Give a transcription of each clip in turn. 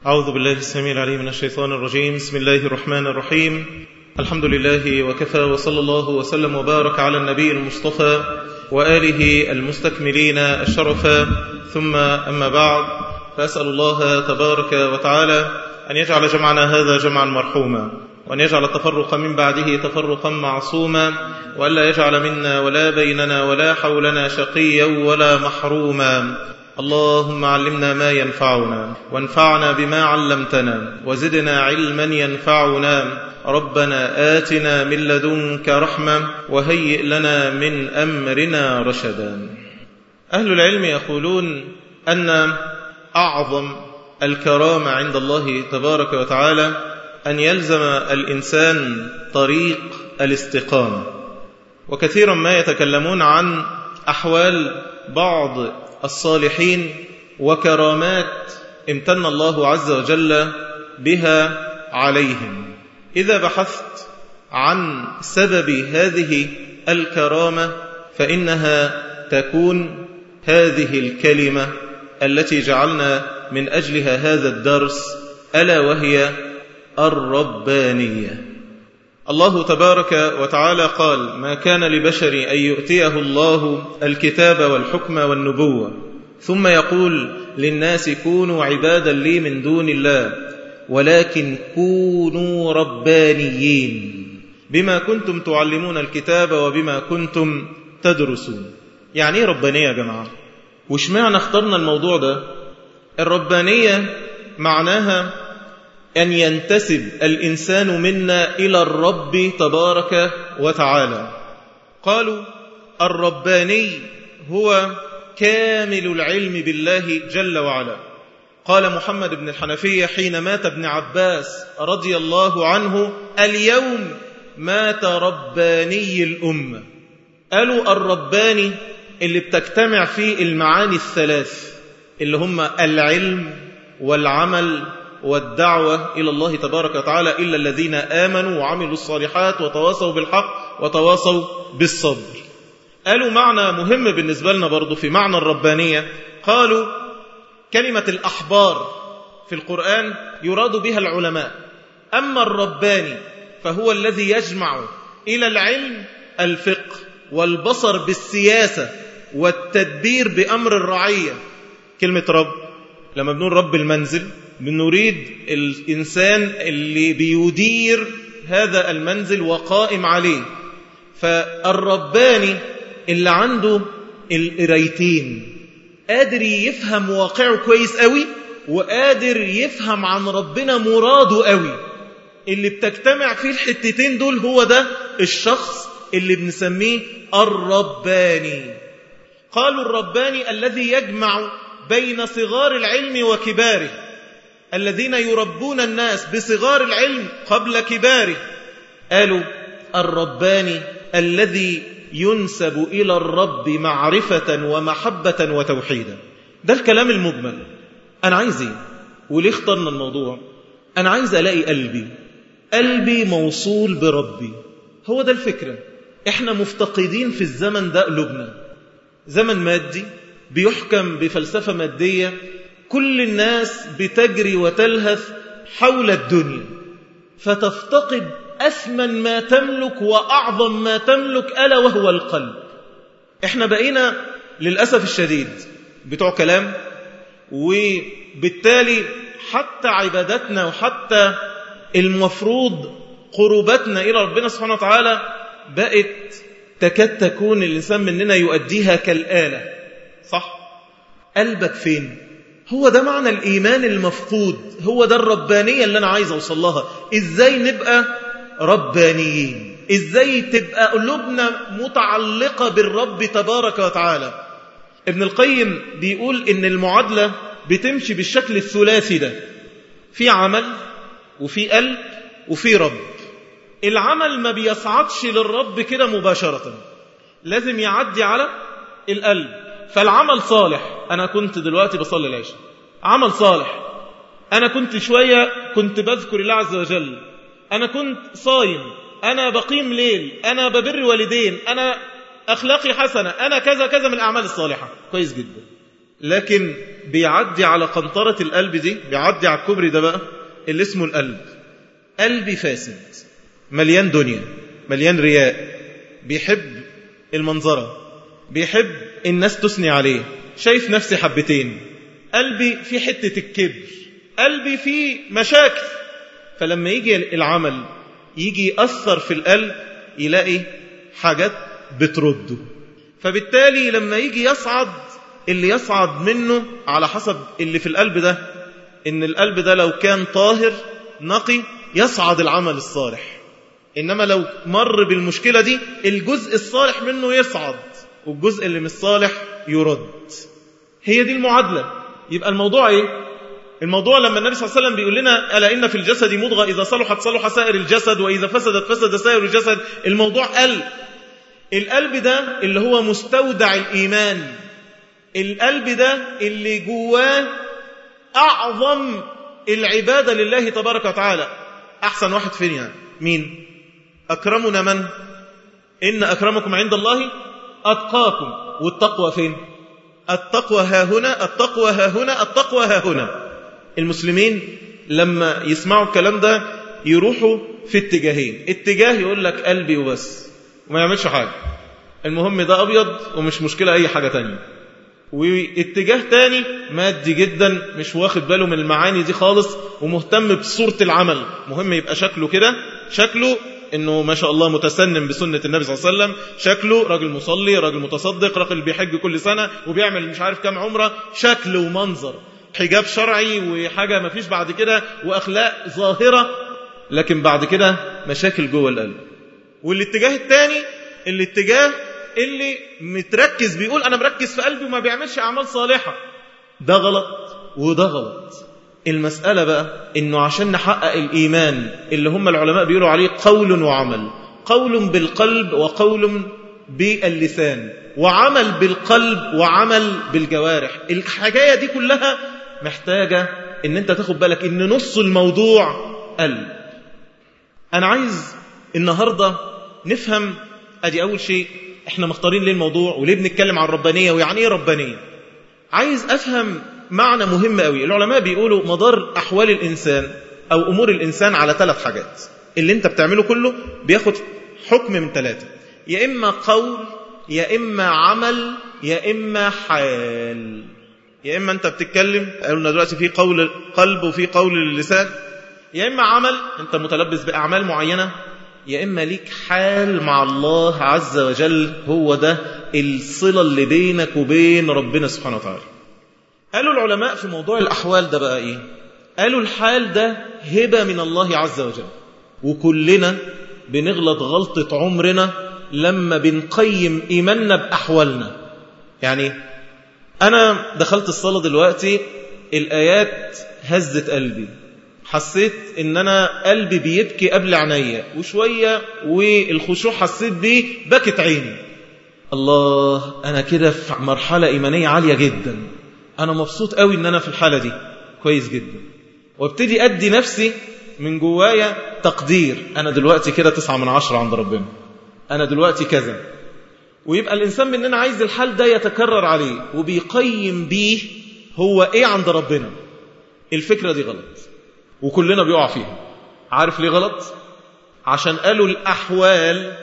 أعوذ بالله السميع العليم من الشيطان الرجيم بسم الله الرحمن الرحيم الحمد لله وكفى وصلى الله وسلم وبارك على النبي المصطفى وآله المستكملين الشرفا ثم أما بعد فأسأل الله تبارك وتعالى أن يجعل جمعنا هذا جمعا مرحوما وأن يجعل التفرق من بعده تفرقا معصوما وألا يجعل منا ولا بيننا ولا حولنا شقيا ولا محروما اللهم علمنا ما ينفعنا وانفعنا بما علمتنا وزدنا علما ينفعنا ربنا آتنا من لدنك رحمة وهيئ لنا من أمرنا رشدا أهل العلم يقولون أن أعظم الكرامة عند الله تبارك وتعالى أن يلزم الإنسان طريق الاستقامة وكثيرا ما يتكلمون عن أحوال بعض الصالحين وكرامات امتن الله عز وجل بها عليهم إذا بحثت عن سبب هذه الكرامة فإنها تكون هذه الكلمة التي جعلنا من أجلها هذا الدرس ألا وهي الربانية الله تبارك وتعالى قال ما كان لبشر أن يؤتيه الله الكتاب والحكم والنبوة ثم يقول للناس كونوا عبادا لي من دون الله ولكن كونوا ربانيين بما كنتم تعلمون الكتاب وبما كنتم تدرسون يعني ايه ربانية يا جماعة وش معنى اخترنا الموضوع ده الربانية معناها أن ينتسب الإنسان منا إلى الرب تبارك وتعالى قالوا الرباني هو كامل العلم بالله جل وعلا قال محمد بن الحنفية حين مات ابن عباس رضي الله عنه اليوم مات رباني الأمة قالوا الرباني اللي بتجتمع فيه المعاني الثلاث اللي هم العلم والعمل والدعوة إلى الله تبارك وتعالى إلا الذين آمنوا وعملوا الصالحات وتواصوا بالحق وتواصوا بالصبر قالوا معنى مهم بالنسبة لنا برضو في معنى الربانية قالوا كلمة الأحبار في القرآن يراد بها العلماء أما الرباني فهو الذي يجمع إلى العلم الفقه والبصر بالسياسة والتدبير بأمر الرعية كلمة رب لما بنقول رب المنزل بنريد الإنسان اللي بيدير هذا المنزل وقائم عليه فالرباني اللي عنده القرايتين قادر يفهم واقعه كويس قوي وقادر يفهم عن ربنا مراده قوي اللي بتجتمع فيه الحتتين دول هو ده الشخص اللي بنسميه الرباني قالوا الرباني الذي يجمع بين صغار العلم وكباره الذين يربون الناس بصغار العلم قبل كباره قالوا الرباني الذي ينسب إلى الرب معرفة ومحبة وتوحيدا ده الكلام المجمل أنا عايز إيه وليه اخترنا الموضوع أنا عايز ألاقي قلبي قلبي موصول بربي هو ده الفكرة إحنا مفتقدين في الزمن ده قلوبنا زمن مادي بيحكم بفلسفة مادية كل الناس بتجري وتلهث حول الدنيا فتفتقد أثمن ما تملك وأعظم ما تملك ألا وهو القلب احنا بقينا للأسف الشديد بتوع كلام وبالتالي حتى عبادتنا وحتى المفروض قربتنا إلى ربنا سبحانه وتعالى بقت تكاد تكون الإنسان مننا يؤديها كالآلة صح؟ قلبك فين؟ هو ده معنى الإيمان المفقود هو ده الربانية اللي أنا عايز أوصل لها إزاي نبقى ربانيين إزاي تبقى قلوبنا متعلقة بالرب تبارك وتعالى ابن القيم بيقول إن المعادلة بتمشي بالشكل الثلاثي ده في عمل وفي قلب وفي رب العمل ما بيصعدش للرب كده مباشرة لازم يعدي على القلب فالعمل صالح أنا كنت دلوقتي بصلي العشاء عمل صالح أنا كنت شوية كنت بذكر الله عز وجل أنا كنت صايم أنا بقيم ليل أنا ببر والدين أنا أخلاقي حسنة أنا كذا كذا من الأعمال الصالحة كويس جدا لكن بيعدي على قنطرة القلب دي بيعدي على الكوبري ده بقى اللي اسمه القلب قلبي فاسد مليان دنيا مليان رياء بيحب المنظرة بيحب الناس تثني عليه شايف نفسي حبتين قلبي في حتة الكبر قلبي في مشاكل فلما يجي العمل يجي يأثر في القلب يلاقي حاجات بترده فبالتالي لما يجي يصعد اللي يصعد منه على حسب اللي في القلب ده ان القلب ده لو كان طاهر نقي يصعد العمل الصالح إنما لو مر بالمشكلة دي الجزء الصالح منه يصعد والجزء اللي مش صالح يرد هي دي المعادلة يبقى الموضوع ايه الموضوع لما النبي صلى الله عليه وسلم بيقول لنا ألا إن في الجسد مضغة إذا صلحت صلح سائر الجسد وإذا فسدت فسد سائر الجسد الموضوع قلب القلب ده اللي هو مستودع الإيمان القلب ده اللي جواه أعظم العبادة لله تبارك وتعالى أحسن واحد فين يعني مين أكرمنا من إن أكرمكم عند الله أتقاكم والتقوى فين التقوى ها هنا التقوى ها هنا التقوى ها هنا المسلمين لما يسمعوا الكلام ده يروحوا في اتجاهين اتجاه يقول لك قلبي وبس وما يعملش حاجة المهم ده أبيض ومش مشكلة أي حاجة تانية واتجاه تاني مادي جدا مش واخد باله من المعاني دي خالص ومهتم بصورة العمل مهم يبقى شكله كده شكله انه ما شاء الله متسنم بسنة النبي صلى الله عليه وسلم شكله راجل مصلي راجل متصدق راجل بيحج كل سنة وبيعمل مش عارف كام عمرة شكل ومنظر حجاب شرعي وحاجة ما فيش بعد كده وأخلاق ظاهرة لكن بعد كده مشاكل جوه القلب والاتجاه الثاني الاتجاه اللي متركز بيقول أنا مركز في قلبي وما بيعملش أعمال صالحة ده غلط وده غلط المسألة بقى إنه عشان نحقق الإيمان اللي هم العلماء بيقولوا عليه قول وعمل قول بالقلب وقول باللسان وعمل بالقلب وعمل بالجوارح الحكاية دي كلها محتاجة إن أنت تاخد بالك إن نص الموضوع قلب أنا عايز النهاردة نفهم أدي أول شيء إحنا مختارين ليه الموضوع وليه بنتكلم عن الربانية ويعني إيه ربانية عايز أفهم معنى مهم قوي العلماء بيقولوا مدار أحوال الإنسان أو أمور الإنسان على ثلاث حاجات اللي أنت بتعمله كله بياخد حكم من ثلاثة يا إما قول يا إما عمل يا إما حال يا إما أنت بتتكلم قلنا دلوقتي في قول قلب وفي قول اللسان يا إما عمل أنت متلبس بأعمال معينة يا إما ليك حال مع الله عز وجل هو ده الصلة اللي بينك وبين ربنا سبحانه وتعالى قالوا العلماء في موضوع الأحوال ده بقى إيه قالوا الحال ده هبة من الله عز وجل وكلنا بنغلط غلطة عمرنا لما بنقيم إيماننا بأحوالنا يعني أنا دخلت الصلاة دلوقتي الآيات هزت قلبي حسيت ان انا قلبي بيبكي قبل عينيا وشوية والخشوع حسيت بيه بكت عيني الله انا كده في مرحلة ايمانية عالية جدا انا مبسوط قوي ان انا في الحالة دي كويس جدا وابتدي ادي نفسي من جوايا تقدير انا دلوقتي كده تسعة من عشرة عند ربنا انا دلوقتي كذا ويبقى الانسان مننا عايز الحال ده يتكرر عليه وبيقيم بيه هو ايه عند ربنا الفكرة دي غلط وكلنا بيقع فيها عارف ليه غلط عشان قالوا الأحوال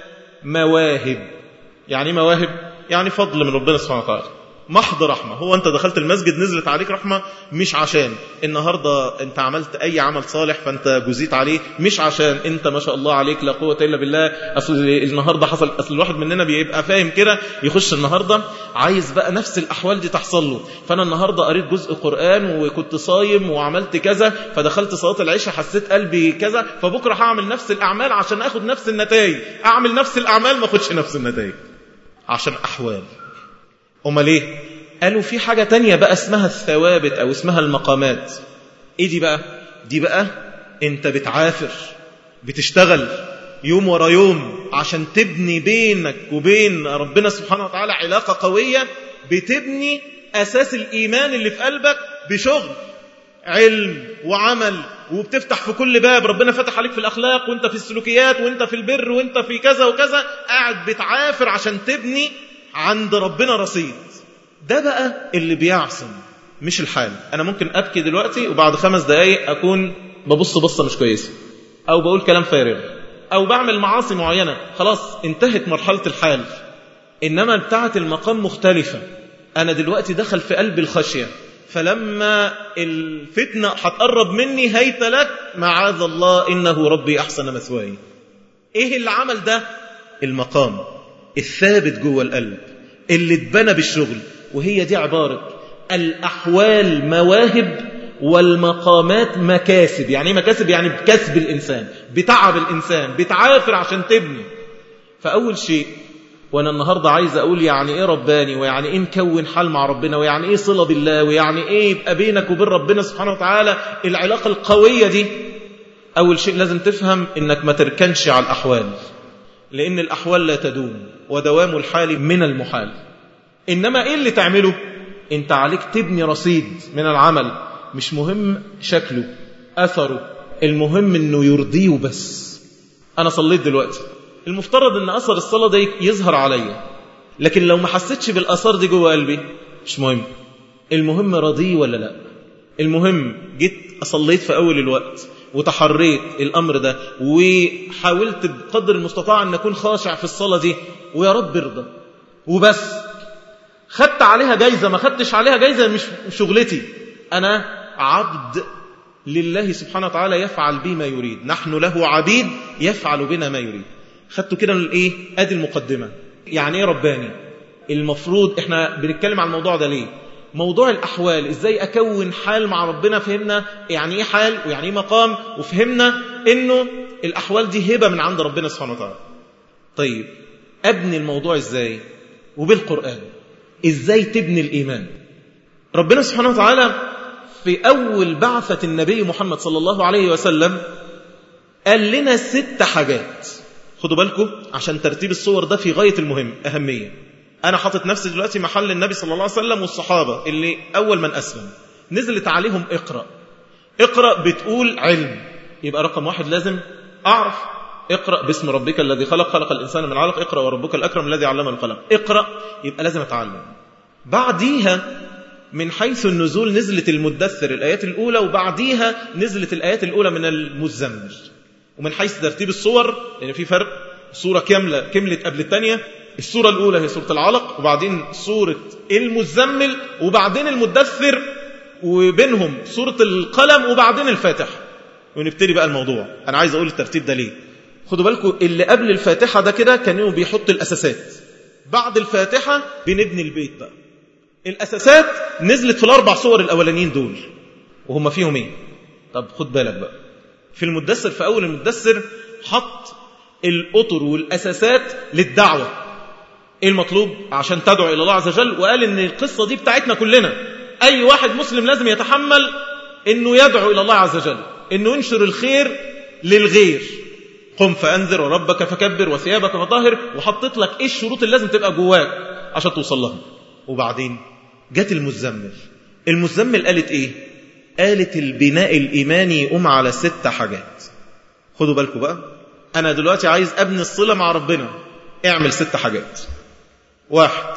مواهب يعني مواهب يعني فضل من ربنا سبحانه وتعالى محض رحمة هو أنت دخلت المسجد نزلت عليك رحمة مش عشان النهاردة أنت عملت أي عمل صالح فأنت جزيت عليه مش عشان أنت ما شاء الله عليك لا قوة إلا بالله أصل النهاردة حصل أصل الواحد مننا بيبقى فاهم كده يخش النهاردة عايز بقى نفس الأحوال دي تحصل له فأنا النهاردة قريت جزء قرآن وكنت صايم وعملت كذا فدخلت صلاة العشاء حسيت قلبي كذا فبكرة هعمل نفس الأعمال عشان أخد نفس النتائج أعمل نفس الأعمال ما أخدش نفس النتائج عشان أحوال أمال إيه؟ قالوا في حاجة تانية بقى اسمها الثوابت أو اسمها المقامات إيه دي بقى؟ دي بقى أنت بتعافر بتشتغل يوم ورا يوم عشان تبني بينك وبين ربنا سبحانه وتعالى علاقة قوية بتبني أساس الإيمان اللي في قلبك بشغل علم وعمل وبتفتح في كل باب ربنا فتح عليك في الأخلاق وانت في السلوكيات وانت في البر وانت في كذا وكذا قاعد بتعافر عشان تبني عند ربنا رصيد ده بقى اللي بيعصم مش الحال أنا ممكن أبكي دلوقتي وبعد خمس دقايق أكون ببص بصة مش كويسة أو بقول كلام فارغ أو بعمل معاصي معينة خلاص انتهت مرحلة الحال إنما بتاعة المقام مختلفة أنا دلوقتي دخل في قلب الخشية فلما الفتنة هتقرب مني هيت لك معاذ الله إنه ربي أحسن مثواي إيه اللي عمل ده المقام الثابت جوه القلب اللي اتبنى بالشغل وهي دي عبارة الأحوال مواهب والمقامات مكاسب يعني ايه مكاسب يعني بكسب الإنسان بتعب الإنسان بتعافر عشان تبني فأول شيء وانا النهاردة عايز اقول يعني ايه رباني ويعني ايه نكون حال مع ربنا ويعني ايه صلة بالله ويعني ايه يبقى بينك وبين ربنا سبحانه وتعالى العلاقة القوية دي اول شيء لازم تفهم انك ما تركنش على الاحوال لان الاحوال لا تدوم ودوام الحال من المحال انما ايه اللي تعمله انت عليك تبني رصيد من العمل مش مهم شكله اثره المهم انه يرضيه بس انا صليت دلوقتي المفترض ان اثر الصلاه ده يظهر عليا لكن لو ما حسيتش بالاثار دي جوه قلبي مش مهم المهم راضيه ولا لا المهم جيت صليت في اول الوقت وتحريت الامر ده وحاولت بقدر المستطاع ان اكون خاشع في الصلاه دي ويا رب ارضى وبس خدت عليها جايزه ما خدتش عليها جايزه مش شغلتي انا عبد لله سبحانه وتعالى يفعل بي ما يريد نحن له عبيد يفعل بنا ما يريد خدتوا كده الايه ادي المقدمه يعني ايه رباني المفروض احنا بنتكلم عن الموضوع ده ليه موضوع الاحوال ازاي اكون حال مع ربنا فهمنا يعني ايه حال ويعني ايه مقام وفهمنا انه الاحوال دي هبه من عند ربنا سبحانه وتعالى طيب ابني الموضوع ازاي وبالقران ازاي تبني الايمان ربنا سبحانه وتعالى في اول بعثه النبي محمد صلى الله عليه وسلم قال لنا ست حاجات خدوا بالكم عشان ترتيب الصور ده في غاية المهم أهمية أنا حاطط نفسي دلوقتي محل النبي صلى الله عليه وسلم والصحابة اللي أول من أسلم نزلت عليهم اقرأ اقرأ بتقول علم يبقى رقم واحد لازم أعرف اقرأ باسم ربك الذي خلق خلق الإنسان من علق اقرأ وربك الأكرم الذي علم القلم اقرأ يبقى لازم أتعلم بعديها من حيث النزول نزلت المدثر الآيات الأولى وبعديها نزلت الآيات الأولى من المزمل ومن حيث ترتيب الصور لأن في فرق صورة كاملة كملت قبل الثانية الصورة الأولى هي سورة العلق وبعدين سورة المزمل وبعدين المدثر وبينهم سورة القلم وبعدين الفاتحة ونبتدي بقى الموضوع أنا عايز أقول الترتيب ده ليه خدوا بالكم اللي قبل الفاتحة ده كده كانوا بيحط الأساسات بعد الفاتحة بنبني البيت بقى الأساسات نزلت في الأربع صور الأولانيين دول وهم فيهم إيه طب خد بالك بقى في المدثر في أول المدثر حط الأطر والأساسات للدعوة إيه المطلوب عشان تدعو إلى الله عز وجل وقال إن القصة دي بتاعتنا كلنا أي واحد مسلم لازم يتحمل إنه يدعو إلى الله عز وجل إنه ينشر الخير للغير قم فأنذر وربك فكبر وثيابك فطهر وحطيت لك إيه الشروط اللي لازم تبقى جواك عشان توصل لها وبعدين جت المزمل المزمل قالت إيه قالت البناء الإيماني يقوم على ست حاجات خدوا بالكم بقى أنا دلوقتي عايز أبني الصلة مع ربنا اعمل ست حاجات واحد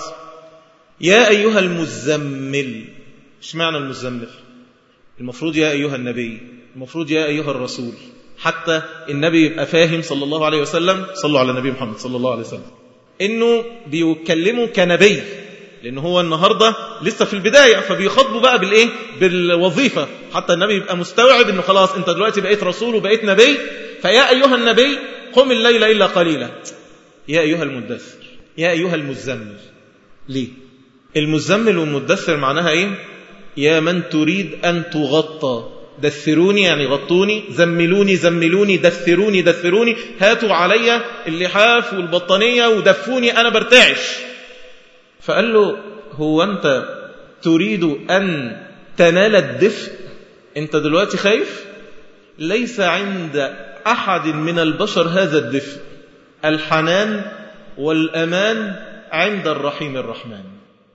يا أيها المزمل ايش معنى المزمل المفروض يا أيها النبي المفروض يا أيها الرسول حتى النبي يبقى فاهم صلى الله عليه وسلم صلوا على النبي محمد صلى الله عليه وسلم إنه بيكلمه كنبي لأن هو النهاردة لسه في البداية فبيخاطبوا بقى بالإيه بالوظيفة حتى النبي يبقى مستوعب إنه خلاص أنت دلوقتي بقيت رسول وبقيت نبي فيا أيها النبي قم الليل إلا قليلا يا أيها المدثر يا أيها المزمل ليه المزمل والمدثر معناها إيه يا من تريد أن تغطى دثروني يعني غطوني زملوني زملوني دثروني دثروني هاتوا علي اللحاف والبطانية ودفوني أنا برتعش فقال له هو أنت تريد أن تنال الدفء أنت دلوقتي خايف ليس عند أحد من البشر هذا الدفء الحنان والأمان عند الرحيم الرحمن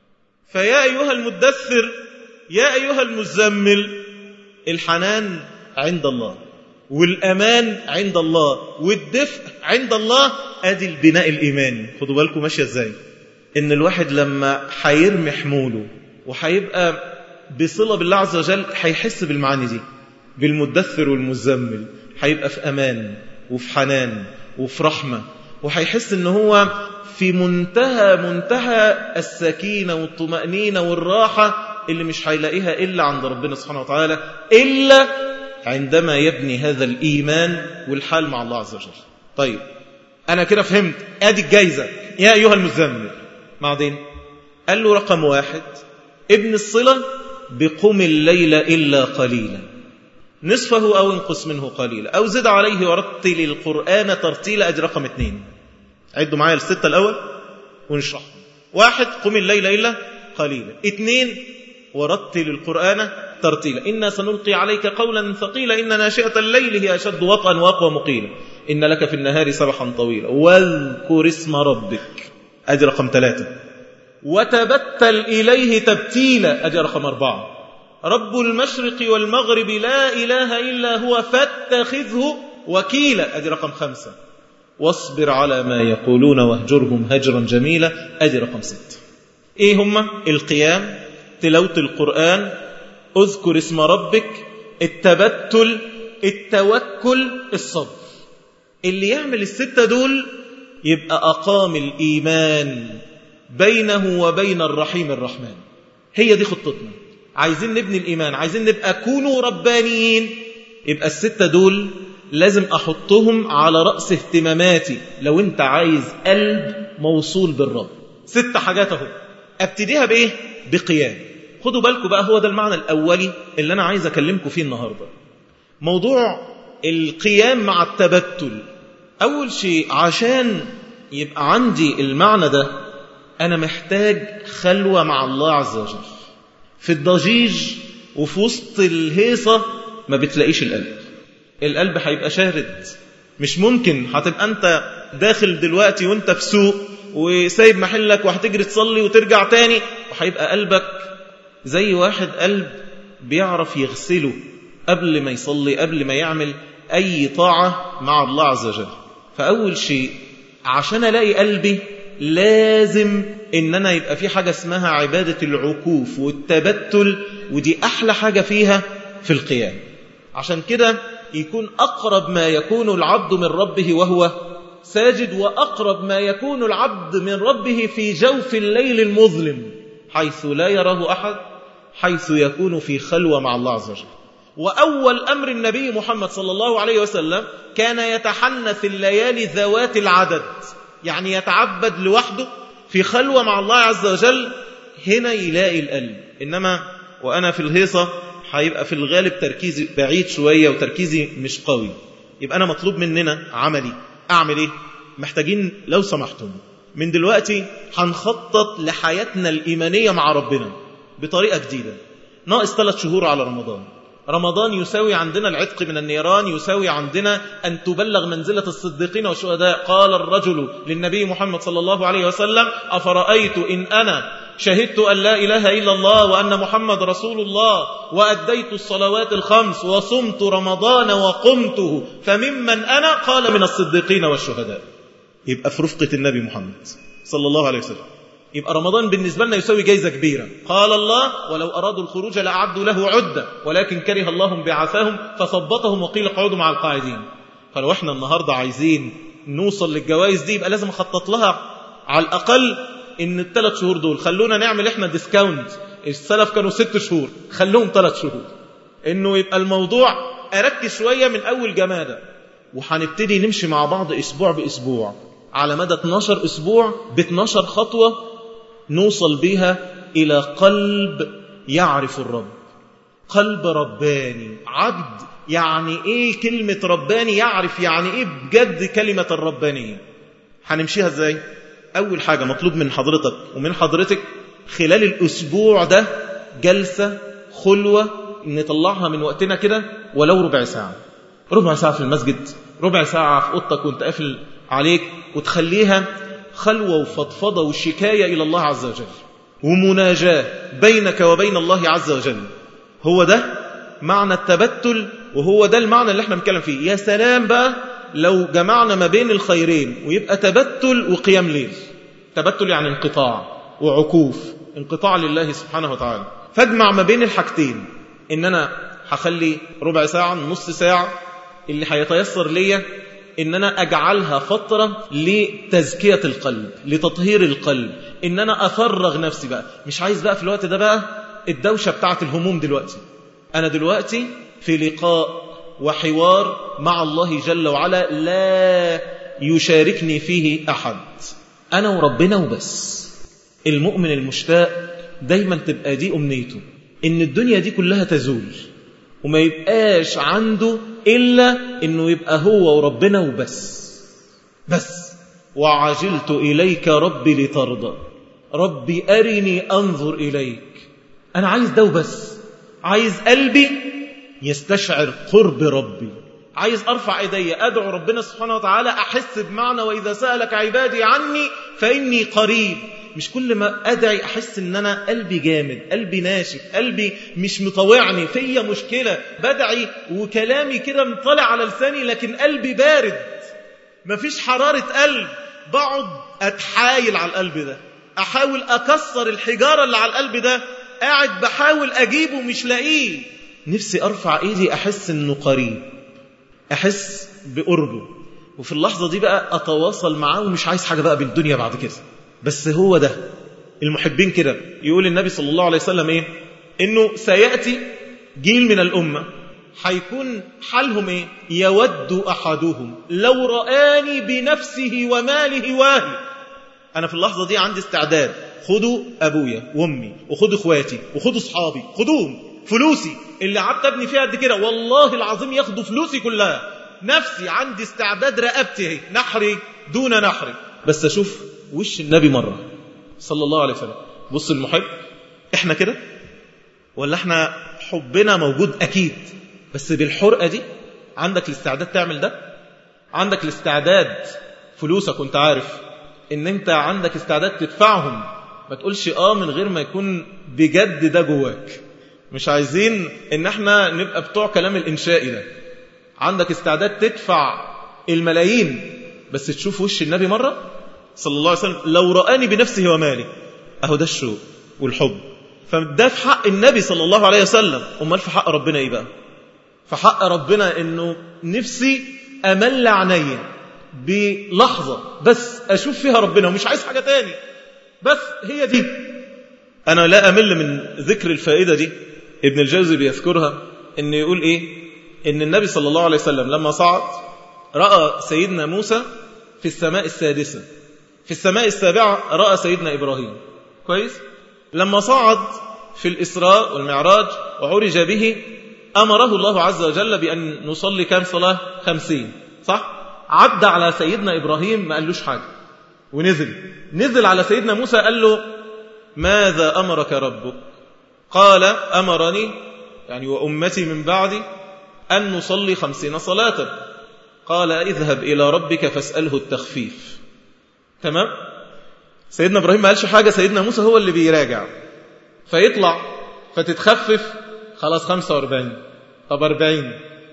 فيا أيها المدثر يا أيها المزمل الحنان عند الله والأمان عند الله والدفء عند الله أدي البناء الإيماني خدوا بالكم ماشية إزاي إن الواحد لما حيرمي حموله وحيبقى بصلة بالله عز وجل هيحس بالمعاني دي بالمدثر والمزمل هيبقى في أمان وفي حنان وفي رحمة وهيحس ان هو في منتهى منتهى السكينة والطمأنينة والراحة اللي مش هيلاقيها إلا عند ربنا سبحانه وتعالى إلا عندما يبني هذا الإيمان والحال مع الله عز وجل طيب أنا كده فهمت أدي الجايزة يا أيها المزمل بعدين قال له رقم واحد ابن الصلة بقم الليل إلا قليلا نصفه أو انقص منه قليلا أو زد عليه ورتل القرآن ترتيلا أدي رقم اثنين عدوا معايا الستة الأول ونشرح واحد قم الليل إلا قليلا اثنين ورتل القرآن ترتيلا إنا سنلقي عليك قولا ثقيلا إن ناشئة الليل هي أشد وطئا وأقوى مقيلا إن لك في النهار سبحا طويلا واذكر اسم ربك أدي رقم ثلاثة وتبتل إليه تبتيلا أدي رقم أربعة رب المشرق والمغرب لا إله إلا هو فاتخذه وكيلا أدي رقم خمسة واصبر على ما يقولون واهجرهم هجرا جميلا أدي رقم ستة إيه هم القيام تلاوة القرآن اذكر اسم ربك التبتل التوكل الصبر اللي يعمل الستة دول يبقى أقام الإيمان بينه وبين الرحيم الرحمن هي دي خطتنا عايزين نبني الإيمان عايزين نبقى كونوا ربانيين يبقى الستة دول لازم أحطهم على رأس اهتماماتي لو أنت عايز قلب موصول بالرب ست حاجات اهو ابتديها بإيه؟ بقيام خدوا بالكم بقى هو ده المعنى الأولي اللي أنا عايز أكلمكم فيه النهاردة موضوع القيام مع التبتل أول شيء عشان يبقى عندي المعنى ده أنا محتاج خلوة مع الله عز وجل في الضجيج وفي وسط الهيصة ما بتلاقيش القلب القلب هيبقى شارد مش ممكن هتبقى أنت داخل دلوقتي وانت في سوق وسايب محلك وهتجري تصلي وترجع تاني وهيبقى قلبك زي واحد قلب بيعرف يغسله قبل ما يصلي قبل ما يعمل أي طاعة مع الله عز وجل فأول شيء عشان ألاقي قلبي لازم إن أنا يبقى في حاجة اسمها عبادة العكوف والتبتل ودي أحلى حاجة فيها في القيام عشان كده يكون أقرب ما يكون العبد من ربه وهو ساجد وأقرب ما يكون العبد من ربه في جوف الليل المظلم حيث لا يراه أحد حيث يكون في خلوة مع الله عز وجل وأول أمر النبي محمد صلى الله عليه وسلم كان يتحنث الليالي ذوات العدد يعني يتعبد لوحده في خلوة مع الله عز وجل هنا يلاقي القلب إنما وأنا في الهيصة هيبقى في الغالب تركيزي بعيد شوية وتركيزي مش قوي يبقى أنا مطلوب مننا عملي أعمل إيه محتاجين لو سمحتم من دلوقتي هنخطط لحياتنا الإيمانية مع ربنا بطريقة جديدة ناقص ثلاث شهور على رمضان رمضان يساوي عندنا العتق من النيران يساوي عندنا أن تبلغ منزلة الصديقين والشهداء قال الرجل للنبي محمد صلى الله عليه وسلم أفرأيت إن أنا شهدت أن لا إله إلا الله وأن محمد رسول الله وأديت الصلوات الخمس وصمت رمضان وقمته فممن أنا قال من الصديقين والشهداء يبقى في رفقة النبي محمد صلى الله عليه وسلم يبقى رمضان بالنسبة لنا يساوي جايزة كبيرة قال الله ولو أرادوا الخروج لأعدوا له عدة ولكن كره الله بعثاهم فثبطهم وقيل اقعدوا مع القاعدين فلو احنا النهاردة عايزين نوصل للجوائز دي يبقى لازم نخطط لها على الأقل ان الثلاث شهور دول خلونا نعمل احنا ديسكاونت السلف كانوا ست شهور خلوهم ثلاث شهور انه يبقى الموضوع اركز شوية من اول جمادة وهنبتدي نمشي مع بعض اسبوع باسبوع على مدى 12 اسبوع ب 12 خطوة نوصل بها الى قلب يعرف الرب قلب رباني عبد يعني ايه كلمة رباني يعرف يعني ايه بجد كلمة الربانية هنمشيها ازاي أول حاجة مطلوب من حضرتك ومن حضرتك خلال الأسبوع ده جلسة خلوة نطلعها من وقتنا كده ولو ربع ساعة ربع ساعة في المسجد ربع ساعة في أوضتك وانت قافل عليك وتخليها خلوة وفضفضة وشكاية إلى الله عز وجل ومناجاة بينك وبين الله عز وجل هو ده معنى التبتل وهو ده المعنى اللي احنا بنتكلم فيه يا سلام بقى لو جمعنا ما بين الخيرين ويبقى تبتل وقيام ليل تبتل يعني انقطاع وعكوف انقطاع لله سبحانه وتعالى فاجمع ما بين الحاجتين ان انا هخلي ربع ساعة نص ساعة اللي هيتيسر ليا ان انا اجعلها فترة لتزكية القلب لتطهير القلب ان انا افرغ نفسي بقى مش عايز بقى في الوقت ده بقى الدوشة بتاعت الهموم دلوقتي انا دلوقتي في لقاء وحوار مع الله جل وعلا لا يشاركني فيه احد انا وربنا وبس المؤمن المشتاق دايما تبقى دي امنيته ان الدنيا دي كلها تزول وما يبقاش عنده إلا أنه يبقى هو وربنا وبس بس وعجلت إليك ربي لترضى ربي أرني أنظر إليك أنا عايز ده وبس عايز قلبي يستشعر قرب ربي عايز أرفع إيدي أدعو ربنا سبحانه وتعالى أحس بمعنى وإذا سألك عبادي عني فإني قريب مش كل ما أدعي أحس إن أنا قلبي جامد قلبي ناشف قلبي مش مطوعني فيا مشكلة بدعي وكلامي كده مطلع على لساني لكن قلبي بارد مفيش حرارة قلب بقعد أتحايل على القلب ده أحاول أكسر الحجارة اللي على القلب ده قاعد بحاول أجيبه مش لاقيه نفسي أرفع إيدي أحس إنه قريب أحس بقربه وفي اللحظة دي بقى أتواصل معاه ومش عايز حاجة بقى بالدنيا بعد كده بس هو ده المحبين كده يقول النبي صلى الله عليه وسلم ايه انه سيأتي جيل من الأمة حيكون حالهم ايه يود أحدهم لو رآني بنفسه وماله واهي أنا في اللحظة دي عندي استعداد خدوا أبويا وأمي وخدوا إخواتي وخدوا أصحابي خدوهم فلوسي اللي قعدت ابني فيها قد كده والله العظيم ياخدوا فلوسي كلها نفسي عندي استعداد رقبتي اهي نحري دون نحري بس أشوف وش النبي مرة صلى الله عليه وسلم بص المحب احنا كده ولا احنا حبنا موجود اكيد بس بالحرقة دي عندك الاستعداد تعمل ده عندك الاستعداد فلوسك وانت عارف ان انت عندك استعداد تدفعهم ما تقولش اه من غير ما يكون بجد ده جواك مش عايزين ان احنا نبقى بتوع كلام الانشائي ده عندك استعداد تدفع الملايين بس تشوف وش النبي مرة صلى الله عليه وسلم لو رآني بنفسه ومالي أهو ده الشوق والحب فده في حق النبي صلى الله عليه وسلم أمال في حق ربنا إيه بقى في حق ربنا إنه نفسي أمل عيني بلحظة بس أشوف فيها ربنا ومش عايز حاجة تاني بس هي دي أنا لا أمل من ذكر الفائدة دي ابن الجوزي بيذكرها إن يقول إيه إن النبي صلى الله عليه وسلم لما صعد رأى سيدنا موسى في السماء السادسة في السماء السابعة رأى سيدنا إبراهيم كويس لما صعد في الإسراء والمعراج وعرج به أمره الله عز وجل بأن نصلي كام صلاة خمسين صح عدى على سيدنا إبراهيم ما قالوش حاجة ونزل نزل على سيدنا موسى قال له ماذا أمرك ربك قال أمرني يعني وأمتي من بعدي أن نصلي خمسين صلاة قال اذهب إلى ربك فاسأله التخفيف تمام سيدنا إبراهيم ما قالش حاجة سيدنا موسى هو اللي بيراجع فيطلع فتتخفف خلاص 45 طب 40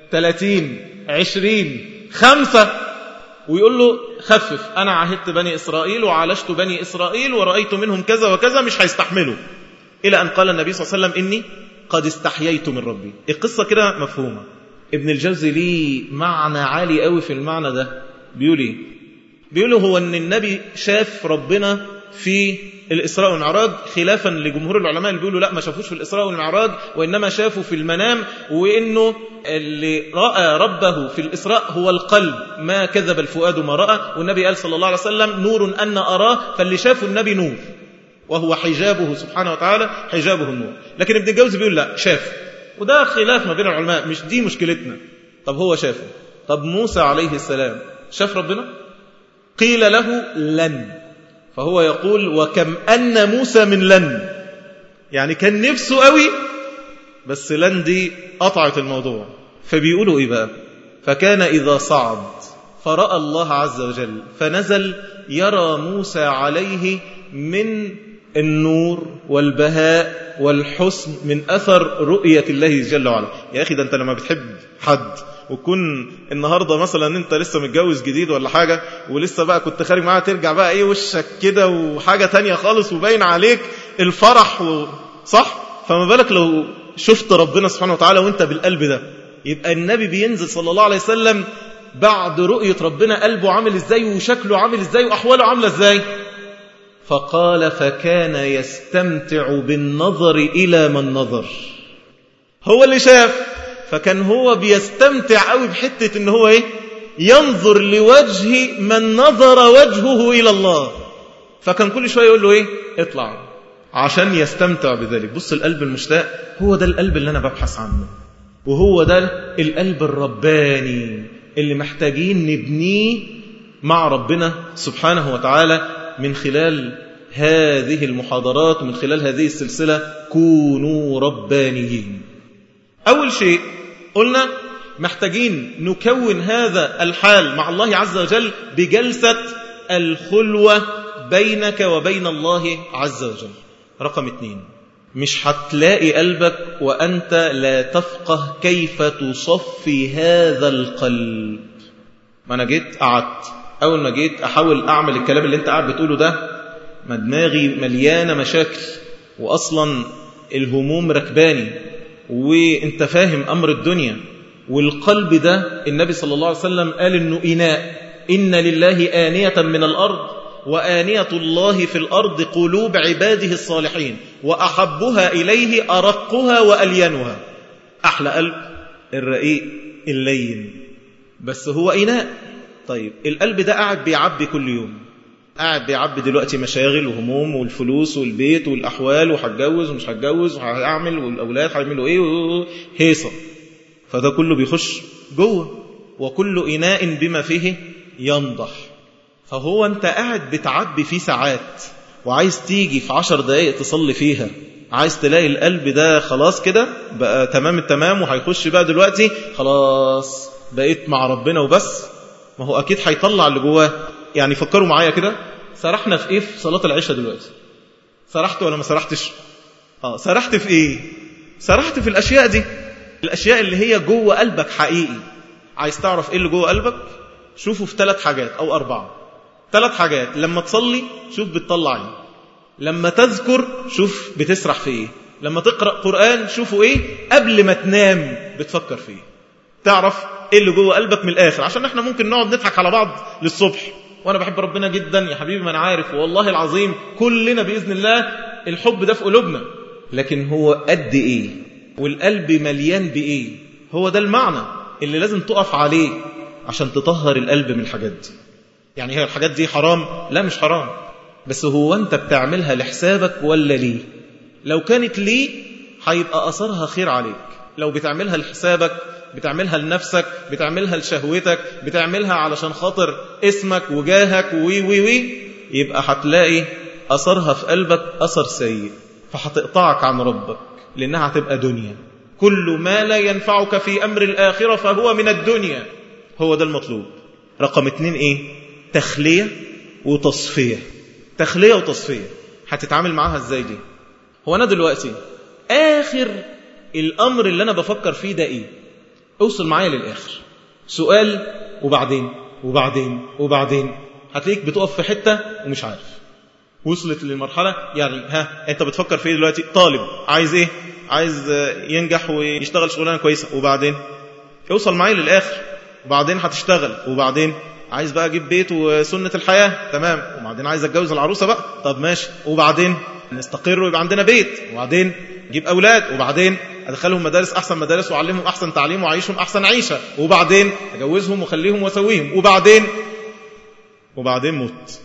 30 20 خمسة ويقول له خفف أنا عهدت بني إسرائيل وعالجت بني إسرائيل ورأيت منهم كذا وكذا مش هيستحملوا إلى أن قال النبي صلى الله عليه وسلم إني قد استحييت من ربي القصة كده مفهومة ابن الجوزي ليه معنى عالي قوي في المعنى ده بيقول ايه بيقول هو ان النبي شاف ربنا في الإسراء والمعراج خلافا لجمهور العلماء اللي بيقولوا لا ما شافوش في الإسراء والمعراج وإنما شافوا في المنام وإنه اللي رأى ربه في الإسراء هو القلب ما كذب الفؤاد ما رأى والنبي قال صلى الله عليه وسلم نور أن أراه فاللي شافه النبي نور وهو حجابه سبحانه وتعالى حجابه النور لكن ابن الجوزي بيقول لا شاف وده خلاف ما بين العلماء مش دي مشكلتنا طب هو شافه طب موسى عليه السلام شاف ربنا قيل له لن فهو يقول وكم أن موسى من لن يعني كان نفسه قوي بس لن دي قطعت الموضوع فبيقولوا إيه بقى فكان إذا صعد فرأى الله عز وجل فنزل يرى موسى عليه من النور والبهاء والحسن من أثر رؤية الله جل وعلا يا أخي ده أنت لما بتحب حد وكون النهاردة مثلا انت لسه متجوز جديد ولا حاجة ولسه بقى كنت خارج معاها ترجع بقى ايه وشك كده وحاجة تانية خالص وباين عليك الفرح و... صح فما بالك لو شفت ربنا سبحانه وتعالى وانت بالقلب ده يبقى النبي بينزل صلى الله عليه وسلم بعد رؤية ربنا قلبه عامل ازاي وشكله عامل ازاي وأحواله عاملة ازاي فقال فكان يستمتع بالنظر إلى من نظر هو اللي شاف فكان هو بيستمتع قوي بحتة ان هو ايه ينظر لوجه من نظر وجهه إلى الله فكان كل شوية يقول له ايه اطلع عشان يستمتع بذلك بص القلب المشتاق هو ده القلب اللي أنا ببحث عنه وهو ده القلب الرباني اللي محتاجين نبنيه مع ربنا سبحانه وتعالى من خلال هذه المحاضرات ومن خلال هذه السلسلة كونوا ربانيين أول شيء قلنا محتاجين نكون هذا الحال مع الله عز وجل بجلسة الخلوة بينك وبين الله عز وجل رقم اثنين مش هتلاقي قلبك وأنت لا تفقه كيف تصفي هذا القلب ما أنا جيت قعدت أول ما جيت أحاول أعمل الكلام اللي أنت قاعد بتقوله ده ما دماغي مليانة مشاكل وأصلا الهموم ركباني وانت فاهم أمر الدنيا والقلب ده النبي صلى الله عليه وسلم قال إنه إناء إن لله آنية من الأرض وآنية الله في الأرض قلوب عباده الصالحين وأحبها إليه أرقها وألينها أحلى قلب الرقيق اللين بس هو إناء طيب القلب ده قاعد بيعبي كل يوم قاعد بيعبي دلوقتي مشاغل وهموم والفلوس والبيت والأحوال وهتجوز ومش هتجوز وهعمل والأولاد هيعملوا إيه هيصة فده كله بيخش جوه وكل إناء بما فيه ينضح فهو أنت قاعد بتعبي فيه ساعات وعايز تيجي في عشر دقايق تصلي فيها عايز تلاقي القلب ده خلاص كده بقى تمام التمام وهيخش بقى دلوقتي خلاص بقيت مع ربنا وبس ما هو أكيد هيطلع اللي جواه يعني فكروا معايا كده سرحنا في إيه في صلاة العشاء دلوقتي سرحت ولا ما سرحتش آه سرحت في إيه سرحت في الأشياء دي الأشياء اللي هي جوه قلبك حقيقي عايز تعرف إيه اللي جوه قلبك شوفوا في ثلاث حاجات أو أربعة ثلاث حاجات لما تصلي شوف بتطلع ايه لما تذكر شوف بتسرح في ايه لما تقرأ قرآن شوفوا ايه قبل ما تنام بتفكر في ايه تعرف ايه اللي جوه قلبك من الاخر عشان احنا ممكن نقعد نضحك على بعض للصبح وانا بحب ربنا جدا يا حبيبي ما انا عارف والله العظيم كلنا باذن الله الحب ده في قلوبنا لكن هو قد ايه والقلب مليان بايه هو ده المعنى اللي لازم تقف عليه عشان تطهر القلب من الحاجات دي يعني هي الحاجات دي حرام لا مش حرام بس هو انت بتعملها لحسابك ولا ليه لو كانت ليه هيبقى أثرها خير عليك لو بتعملها لحسابك بتعملها لنفسك بتعملها لشهوتك بتعملها علشان خاطر اسمك وجاهك وي وي وي يبقى هتلاقي أثرها في قلبك أثر سيء فهتقطعك عن ربك لأنها هتبقى دنيا كل ما لا ينفعك في أمر الآخرة فهو من الدنيا هو ده المطلوب رقم اتنين ايه تخلية وتصفية تخلية وتصفية هتتعامل معاها ازاي دي هو انا دلوقتي اخر الامر اللي انا بفكر فيه ده ايه اوصل معايا للاخر سؤال وبعدين وبعدين وبعدين هتلاقيك بتقف في حتة ومش عارف وصلت للمرحلة يعني ها انت بتفكر في ايه دلوقتي طالب عايز ايه عايز ينجح ويشتغل شغلانة كويسة وبعدين اوصل معايا للاخر وبعدين هتشتغل وبعدين عايز بقى اجيب بيت وسنة الحياة تمام وبعدين عايز اتجوز العروسة بقى طب ماشي وبعدين نستقر ويبقى عندنا بيت وبعدين اجيب اولاد وبعدين ادخلهم مدارس احسن مدارس واعلمهم احسن تعليم واعيشهم احسن عيشة وبعدين اجوزهم واخليهم واسويهم وبعدين وبعدين موت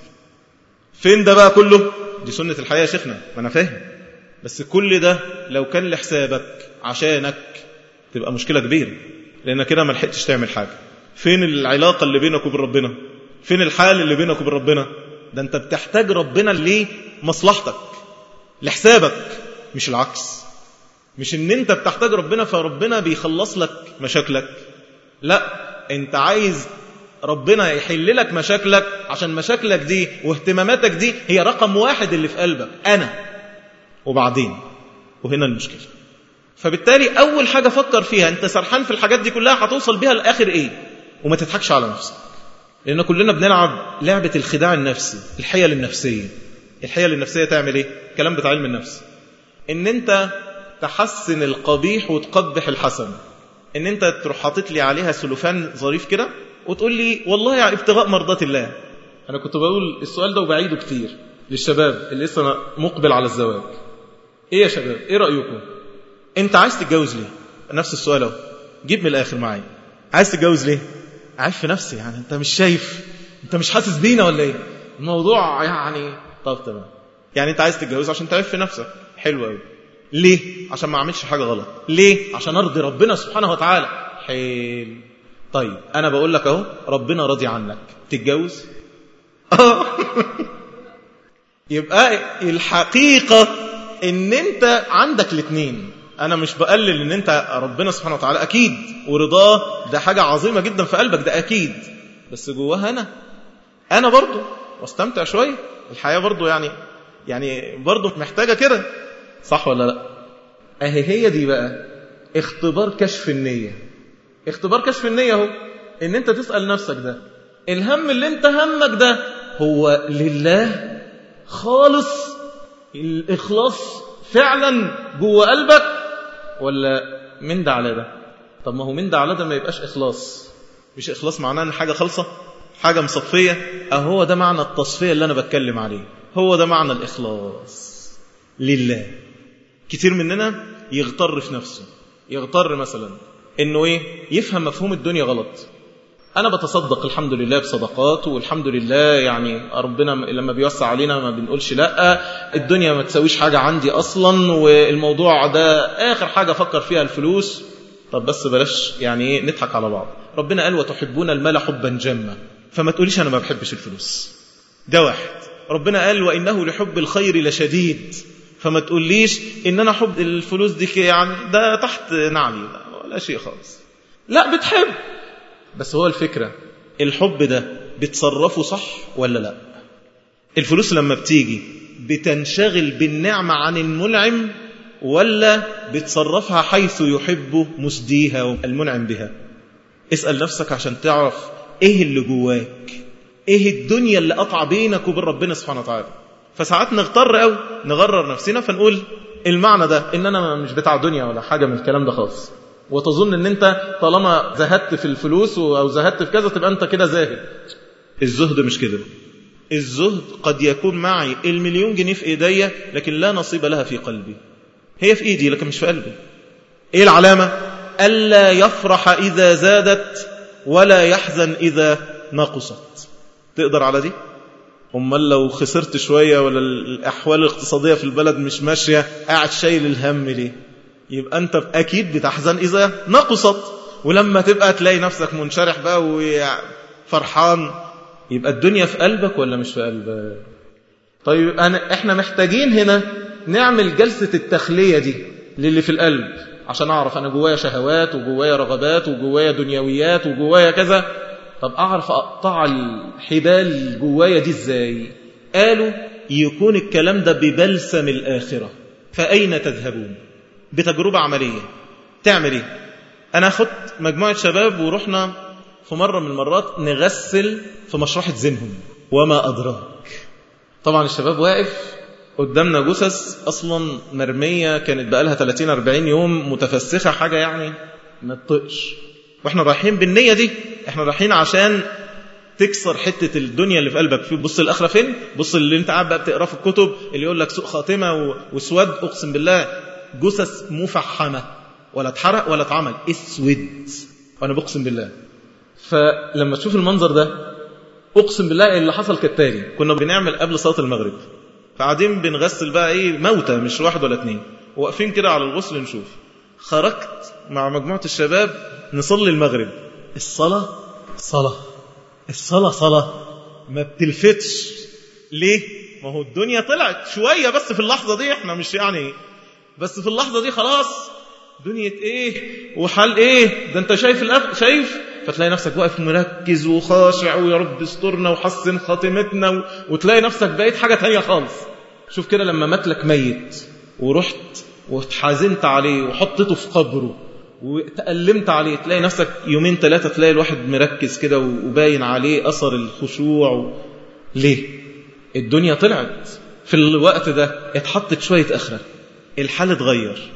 فين ده بقى كله دي سنة الحياة يا شيخنا ما انا فاهم بس كل ده لو كان لحسابك عشانك تبقى مشكلة كبيرة لأن كده ما لحقتش تعمل حاجة فين العلاقة اللي بينك وبين ربنا فين الحال اللي بينك وبين ربنا ده انت بتحتاج ربنا لمصلحتك لحسابك مش العكس مش ان انت بتحتاج ربنا فربنا بيخلص لك مشاكلك لا انت عايز ربنا يحل لك مشاكلك عشان مشاكلك دي واهتماماتك دي هي رقم واحد اللي في قلبك انا وبعدين وهنا المشكله فبالتالي أول حاجة فكر فيها أنت سرحان في الحاجات دي كلها هتوصل بيها لآخر إيه وما تضحكش على نفسك لأن كلنا بنلعب لعبة الخداع النفسي الحيل النفسية الحيل النفسية تعمل إيه الكلام بتاع علم النفس إن أنت تحسن القبيح وتقبح الحسن ان انت تروح حاطط لي عليها سلوفان ظريف كده وتقول لي والله يا ابتغاء مرضات الله انا كنت بقول السؤال ده وبعيده كتير للشباب اللي لسه مقبل على الزواج ايه يا شباب ايه رايكم انت عايز تتجوز ليه نفس السؤال اهو جيب من الاخر معايا عايز تتجوز ليه عارف في نفسي يعني انت مش شايف انت مش حاسس بينا ولا ايه الموضوع يعني طب تمام يعني انت عايز تتجوز عشان تعرف في نفسك حلو قوي ليه عشان ما اعملش حاجه غلط ليه عشان ارضي ربنا سبحانه وتعالى حلو طيب انا بقول لك اهو ربنا راضي عنك تتجوز يبقى الحقيقه ان انت عندك الاثنين انا مش بقلل ان انت ربنا سبحانه وتعالى اكيد ورضاه ده حاجه عظيمه جدا في قلبك ده اكيد بس جواها انا انا برضو واستمتع شويه الحياه برضو يعني يعني برضو محتاجه كده صح ولا لا اهي هي دي بقى اختبار كشف النيه اختبار كشف النيه اهو ان انت تسال نفسك ده الهم اللي انت همك ده هو لله خالص الاخلاص فعلا جوه قلبك ولا من ده على ده طب ما هو من ده على ده ما يبقاش اخلاص مش اخلاص معناه ان حاجه خالصه حاجه مصفيه اهو ده معنى التصفيه اللي انا بتكلم عليه هو ده معنى الاخلاص لله كتير مننا يغتر في نفسه يغتر مثلا انه ايه يفهم مفهوم الدنيا غلط انا بتصدق الحمد لله بصدقات والحمد لله يعني ربنا لما بيوسع علينا ما بنقولش لا الدنيا ما تسويش حاجة عندي اصلا والموضوع ده اخر حاجة افكر فيها الفلوس طب بس بلاش يعني ايه نضحك على بعض ربنا قال وتحبون المال حبا جما فما تقوليش انا ما بحبش الفلوس ده واحد ربنا قال وانه لحب الخير لشديد فما تقوليش ان انا حب الفلوس دي يعني ده تحت نعلي ولا شيء خالص لا بتحب بس هو الفكرة الحب ده بتصرفه صح ولا لا الفلوس لما بتيجي بتنشغل بالنعمة عن المنعم ولا بتصرفها حيث يحب مسديها المنعم بها اسأل نفسك عشان تعرف ايه اللي جواك ايه الدنيا اللي قطع بينك وبين ربنا سبحانه وتعالى فساعات نغتر قوي نغرر نفسنا فنقول المعنى ده ان انا مش بتاع دنيا ولا حاجة من الكلام ده خالص وتظن ان انت طالما زهدت في الفلوس او زهدت في كذا تبقى انت كده زاهد الزهد مش كده الزهد قد يكون معي المليون جنيه في ايديا لكن لا نصيب لها في قلبي هي في ايدي لكن مش في قلبي ايه العلامة ألا يفرح إذا زادت ولا يحزن إذا نقصت تقدر على دي أمال لو خسرت شوية ولا الأحوال الاقتصادية في البلد مش ماشية قاعد شايل الهم ليه يبقى أنت أكيد بتحزن إذا نقصت ولما تبقى تلاقي نفسك منشرح بقى وفرحان يبقى الدنيا في قلبك ولا مش في قلبك طيب أنا إحنا محتاجين هنا نعمل جلسة التخلية دي للي في القلب عشان أعرف أنا جوايا شهوات وجوايا رغبات وجوايا دنيويات وجوايا كذا طب أعرف أقطع الحبال جوايا دي إزاي قالوا يكون الكلام ده ببلسم الآخرة فأين تذهبون بتجربة عملية تعمل إيه أنا أخذت مجموعة شباب ورحنا في مرة من المرات نغسل في مشرحة زينهم وما أدراك طبعا الشباب واقف قدامنا جثث أصلا مرمية كانت بقالها 30-40 يوم متفسخة حاجة يعني ما تطقش واحنا رايحين بالنية دي احنا رايحين عشان تكسر حتة الدنيا اللي في قلبك في بص الآخرة فين بص اللي انت قاعد بقى بتقراه في الكتب اللي يقول لك سوء خاتمة وسود أقسم بالله جثث مفحمة ولا اتحرق ولا اتعمل اسود وانا بقسم بالله فلما تشوف المنظر ده اقسم بالله اللي حصل كالتالي كنا بنعمل قبل صلاه المغرب فقاعدين بنغسل بقى ايه موتى مش واحد ولا اتنين واقفين كده على الغسل نشوف خرجت مع مجموعه الشباب نصلي المغرب الصلاه صلاه الصلاه صلاه ما بتلفتش ليه ما هو الدنيا طلعت شويه بس في اللحظه دي احنا مش يعني بس في اللحظه دي خلاص دنيا ايه وحال ايه ده انت شايف الأف... شايف فتلاقي نفسك واقف مركز وخاشع ويا رب استرنا وحسن خاتمتنا و... وتلاقي نفسك بقيت حاجة تانية خالص شوف كده لما مات لك ميت ورحت واتحازنت عليه وحطيته في قبره وتألمت عليه تلاقي نفسك يومين ثلاثة تلاقي الواحد مركز كده وباين عليه أثر الخشوع و... ليه الدنيا طلعت في الوقت ده اتحطت شوية أخرة الحال اتغير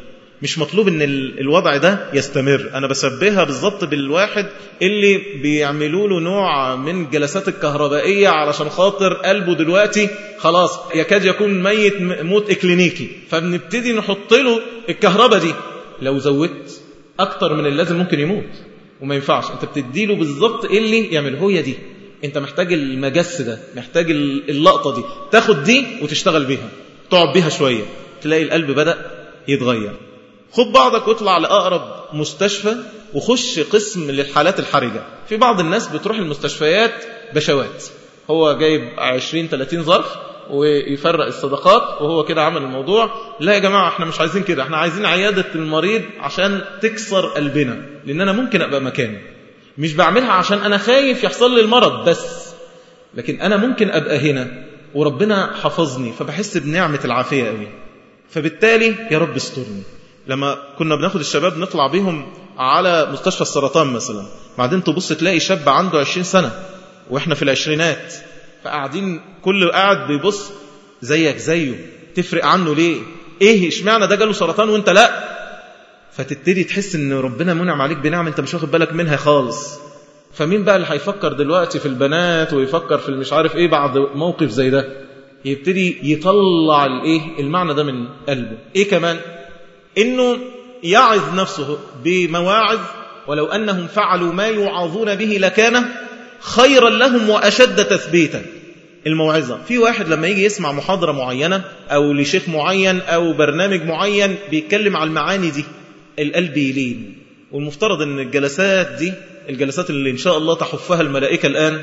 مش مطلوب ان الوضع ده يستمر انا بشبهها بالظبط بالواحد اللي بيعملوا له نوع من جلسات الكهربائيه علشان خاطر قلبه دلوقتي خلاص يكاد يكون ميت موت اكلينيكي فبنبتدي نحط له الكهرباء دي لو زودت اكتر من اللازم ممكن يموت وما ينفعش انت بتدي له بالظبط ايه اللي يعمله هي دي انت محتاج المجس ده محتاج اللقطه دي تاخد دي وتشتغل بيها تقعد بيها شويه تلاقي القلب بدا يتغير خد بعضك واطلع لأقرب مستشفى وخش قسم للحالات الحرجة في بعض الناس بتروح المستشفيات بشوات هو جايب 20 30 ظرف ويفرق الصدقات وهو كده عمل الموضوع لا يا جماعة احنا مش عايزين كده احنا عايزين عيادة المريض عشان تكسر قلبنا لان انا ممكن ابقى مكانه مش بعملها عشان انا خايف يحصل لي المرض بس لكن انا ممكن ابقى هنا وربنا حفظني فبحس بنعمة العافية قوي فبالتالي يا رب استرني لما كنا بناخد الشباب نطلع بيهم على مستشفى السرطان مثلا بعدين تبص تلاقي شاب عنده 20 سنة واحنا في العشرينات فقاعدين كل قاعد بيبص زيك زيه تفرق عنه ليه ايه اشمعنى ده جاله سرطان وانت لا فتبتدي تحس ان ربنا منعم عليك بنعم انت مش واخد بالك منها خالص فمين بقى اللي هيفكر دلوقتي في البنات ويفكر في المش عارف ايه بعد موقف زي ده يبتدي يطلع الايه المعنى ده من قلبه ايه كمان انه يعظ نفسه بمواعظ ولو انهم فعلوا ما يوعظون به لكان خيرا لهم واشد تثبيتا الموعظة في واحد لما يجي يسمع محاضرة معينة أو لشيخ معين أو برنامج معين بيتكلم على المعاني دي القلب يلين والمفترض أن الجلسات دي الجلسات اللي إن شاء الله تحفها الملائكة الآن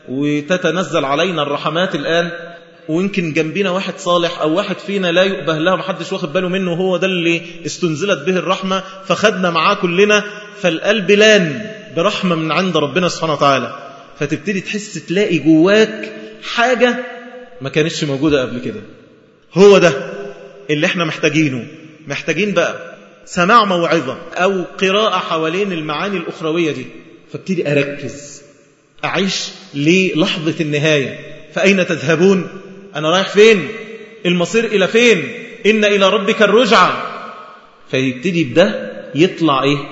وتتنزل علينا الرحمات الآن ويمكن جنبنا واحد صالح أو واحد فينا لا يؤبه له محدش واخد باله منه هو ده اللي استنزلت به الرحمة فخدنا معاه كلنا فالقلب لان برحمة من عند ربنا سبحانه وتعالى فتبتدي تحس تلاقي جواك حاجة ما كانتش موجودة قبل كده هو ده اللي احنا محتاجينه محتاجين بقى سماع موعظة أو قراءة حوالين المعاني الأخروية دي فابتدي أركز أعيش للحظة النهاية فأين تذهبون أنا رايح فين المصير إلى فين إن إلى ربك الرجعة فيبتدي بده يطلع إيه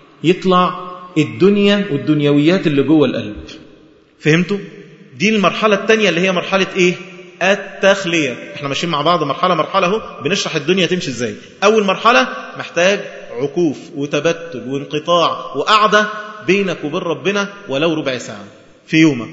يطلع الدنيا والدنيويات اللي جوه القلب فهمتوا دي المرحلة الثانية اللي هي مرحلة إيه التخلية احنا ماشيين مع بعض مرحلة مرحلة اهو بنشرح الدنيا تمشي ازاي أول مرحلة محتاج عكوف وتبتل وانقطاع وقعدة بينك وبين ربنا ولو ربع ساعة في يومك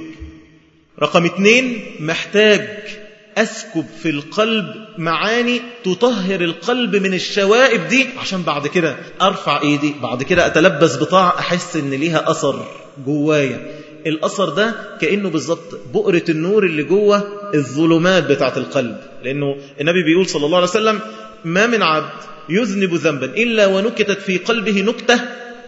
رقم اتنين محتاج أسكب في القلب معاني تطهر القلب من الشوائب دي عشان بعد كده أرفع إيدي بعد كده أتلبس بطاعة أحس إن ليها أثر جوايا الأثر ده كأنه بالظبط بؤرة النور اللي جوه الظلمات بتاعت القلب لأنه النبي بيقول صلى الله عليه وسلم ما من عبد يذنب ذنبا إلا ونكتت في قلبه نكتة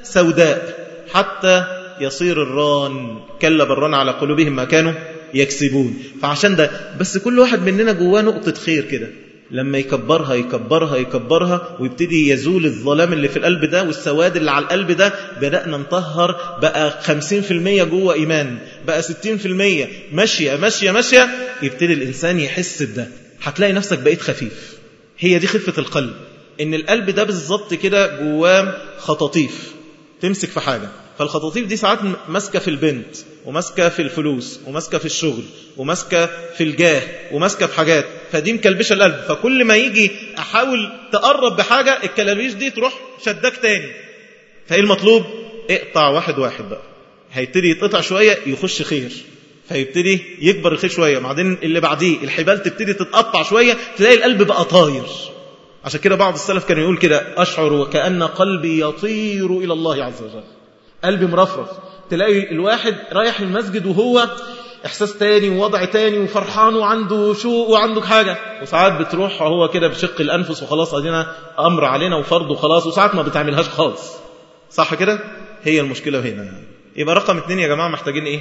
سوداء حتى يصير الران كلا بران على قلوبهم ما كانوا يكسبون فعشان ده بس كل واحد مننا جواه نقطة خير كده لما يكبرها يكبرها يكبرها ويبتدي يزول الظلام اللي في القلب ده والسواد اللي على القلب ده بدأنا نطهر بقى 50% جوه إيمان بقى 60% ماشية ماشية ماشية يبتدي الإنسان يحس بده هتلاقي نفسك بقيت خفيف هي دي خفة القلب إن القلب ده بالظبط كده جواه خطاطيف تمسك في حاجة فالخطاطيف دي ساعات ماسكة في البنت وماسكة في الفلوس وماسكة في الشغل وماسكة في الجاه وماسكة في حاجات فدي مكلبشة القلب فكل ما يجي أحاول تقرب بحاجة الكلابيش دي تروح شدك تاني فإيه المطلوب اقطع واحد واحد بقى هيبتدي يتقطع شوية يخش خير فيبتدي يكبر الخير شوية بعدين اللي بعديه الحبال تبتدي تتقطع شوية تلاقي القلب بقى طاير عشان كده بعض السلف كانوا يقول كده أشعر وكأن قلبي يطير إلى الله عز وجل قلبي مرفرف تلاقي الواحد رايح المسجد وهو إحساس تاني ووضع تاني وفرحان وعنده شوق وعنده حاجة وساعات بتروح هو كده بشق الأنفس وخلاص أدينا أمر علينا وفرض وخلاص وساعات ما بتعملهاش خالص صح كده هي المشكلة هنا يبقى رقم اتنين يا جماعة محتاجين إيه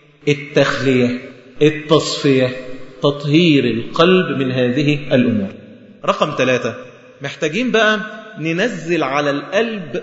التخلية التصفية تطهير القلب من هذه الأمور رقم ثلاثة محتاجين بقى ننزل على القلب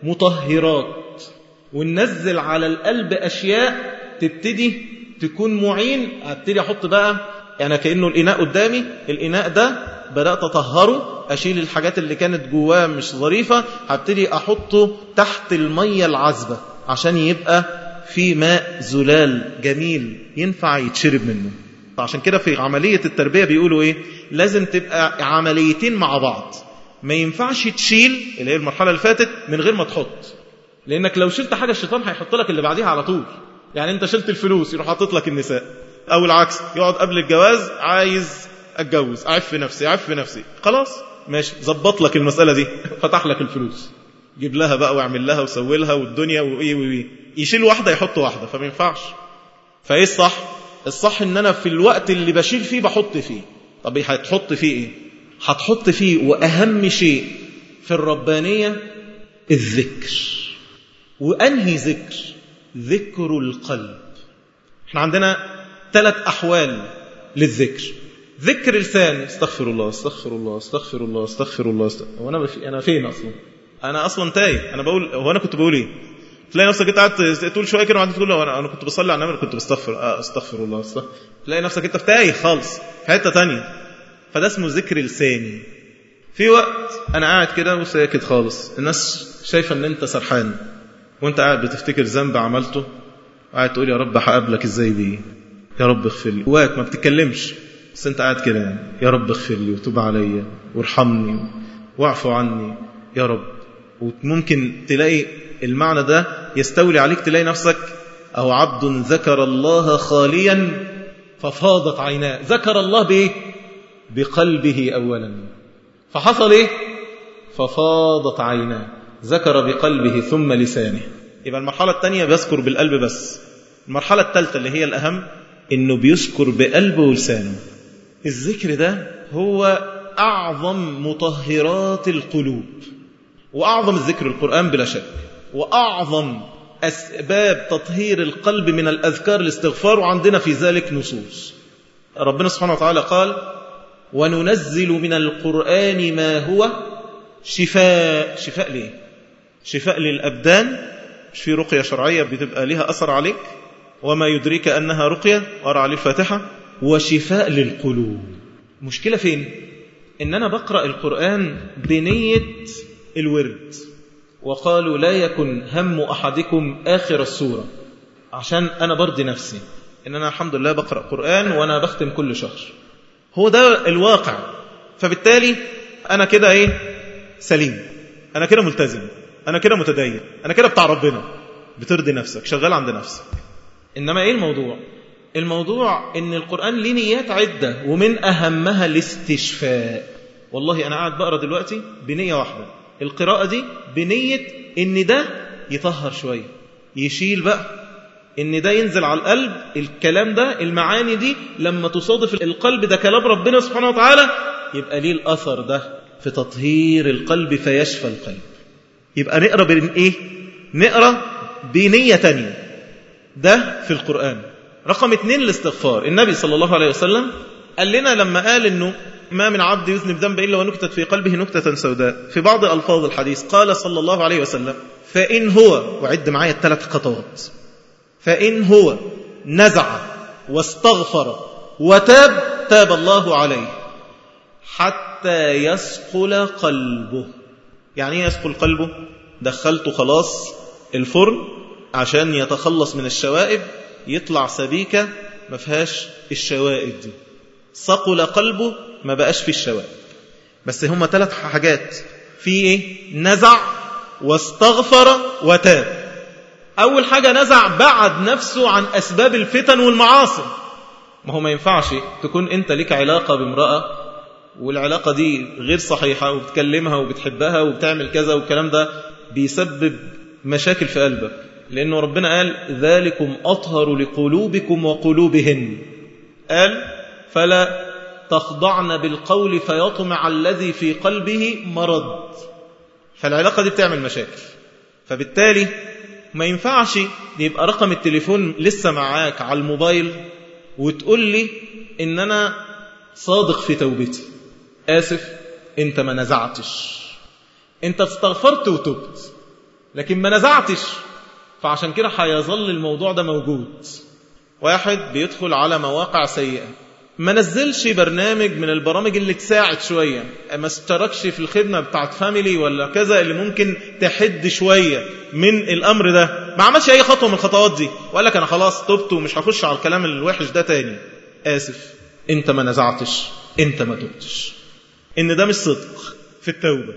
مطهرات وننزل على القلب أشياء تبتدي تكون معين ابتدي أحط بقى يعني كأنه الإناء قدامي الإناء ده بدأت أطهره أشيل الحاجات اللي كانت جواه مش ظريفة هبتدي أحطه تحت المية العذبة عشان يبقى في ماء زلال جميل ينفع يتشرب منه عشان كده في عملية التربية بيقولوا إيه لازم تبقى عمليتين مع بعض ما ينفعش تشيل اللي هي المرحلة اللي فاتت من غير ما تحط لأنك لو شلت حاجة الشيطان هيحط لك اللي بعديها على طول يعني أنت شلت الفلوس يروح حاطط لك النساء أو العكس يقعد قبل الجواز عايز أتجوز أعف في نفسي أعف في نفسي خلاص ماشي ظبط لك المسألة دي فتح لك الفلوس جيب لها بقى واعمل لها وسوي لها والدنيا وإيه وإيه يشيل واحدة يحط واحدة فما ينفعش فإيه الصح الصح إن أنا في الوقت اللي بشيل فيه بحط فيه طب هتحط فيه إيه هتحط فيه وأهم شيء في الربانية الذكر وأنهي ذكر ذكر القلب احنا عندنا ثلاث أحوال للذكر ذكر لسان استغفر الله استغفر الله استغفر الله استغفر الله استغفر هو انا بفي... انا فين اصلا انا اصلا تايه انا بقول هو انا كنت بقول ايه تلاقي نفسك انت قاعد تقول شويه كده وبعدين تقول له انا انا كنت بصلي على النبي كنت بستغفر آه استغفر الله استغفر تلاقي نفسك انت في تايه خالص في حته ثانيه فده اسمه ذكر لساني في وقت انا قاعد كده وساكت خالص الناس شايفه ان انت سرحان وانت قاعد بتفتكر ذنب عملته قاعد تقول يا رب هقابلك ازاي بيه يا رب اغفر لي جواك ما بتتكلمش بس انت قاعد كده يعني يا رب اغفر لي وتوب عليا وارحمني واعفو عني يا رب وممكن تلاقي المعنى ده يستولي عليك تلاقي نفسك أو عبد ذكر الله خاليا ففاضت عيناه ذكر الله بإيه بقلبه أولا فحصل إيه ففاضت عيناه ذكر بقلبه ثم لسانه يبقى المرحلة الثانية بيذكر بالقلب بس المرحلة الثالثة اللي هي الأهم إنه بيذكر بقلبه ولسانه الذكر ده هو أعظم مطهرات القلوب وأعظم الذكر القرآن بلا شك وأعظم أسباب تطهير القلب من الأذكار الاستغفار وعندنا في ذلك نصوص ربنا سبحانه وتعالى قال وننزل من القرآن ما هو شفاء شفاء ليه شفاء للأبدان مش في رقية شرعية بتبقى لها أثر عليك وما يدريك أنها رقية وأرى عليه الفاتحة وشفاء للقلوب مشكلة فين إن أنا بقرأ القرآن بنية الورد وقالوا لا يكن هم أحدكم آخر السورة عشان أنا برضي نفسي إن أنا الحمد لله بقرأ قرآن وأنا بختم كل شهر هو ده الواقع فبالتالي أنا كده إيه سليم أنا كده ملتزم أنا كده متدين أنا كده بتاع ربنا بترضي نفسك شغال عند نفسك إنما إيه الموضوع الموضوع إن القرآن ليه نيات عدة ومن أهمها الاستشفاء والله أنا قاعد بقرأ دلوقتي بنية واحدة القراءة دي بنية إن ده يطهر شوية يشيل بقى إن ده ينزل على القلب الكلام ده المعاني دي لما تصادف القلب ده كلام ربنا سبحانه وتعالى يبقى ليه الأثر ده في تطهير القلب فيشفى القلب يبقى نقرأ بين إيه نقرأ بنية تانية ده في القرآن رقم اثنين الاستغفار النبي صلى الله عليه وسلم قال لنا لما قال انه ما من عبد يذنب ذنبا الا ونكتت في قلبه نكتة سوداء في بعض الفاظ الحديث قال صلى الله عليه وسلم فإن هو وعد معايا الثلاث خطوات فإن هو نزع واستغفر وتاب تاب الله عليه حتى يسقل قلبه يعني ايه يسقل قلبه دخلته خلاص الفرن عشان يتخلص من الشوائب يطلع سبيكة ما فيهاش الشوائب دي صقل قلبه ما بقاش فيه الشوائب بس هما ثلاث حاجات في ايه نزع واستغفر وتاب اول حاجة نزع بعد نفسه عن اسباب الفتن والمعاصي ما هو ما ينفعش تكون انت لك علاقة بامرأة والعلاقة دي غير صحيحة وبتكلمها وبتحبها وبتعمل كذا والكلام ده بيسبب مشاكل في قلبك لأنه ربنا قال ذلكم أطهر لقلوبكم وقلوبهن قال فلا تخضعن بالقول فيطمع الذي في قلبه مرض فالعلاقة دي بتعمل مشاكل فبالتالي ما ينفعش يبقى رقم التليفون لسه معاك على الموبايل وتقول لي ان انا صادق في توبتي آسف انت ما نزعتش انت استغفرت وتبت لكن ما نزعتش فعشان كده هيظل الموضوع ده موجود واحد بيدخل على مواقع سيئة ما نزلش برنامج من البرامج اللي تساعد شوية ما اشتركش في الخدمة بتاعت فاميلي ولا كذا اللي ممكن تحد شوية من الأمر ده ما عملش أي خطوة من الخطوات دي وقال لك أنا خلاص تبت ومش هخش على الكلام الوحش ده تاني آسف أنت ما نزعتش أنت ما تبتش إن ده مش صدق في التوبة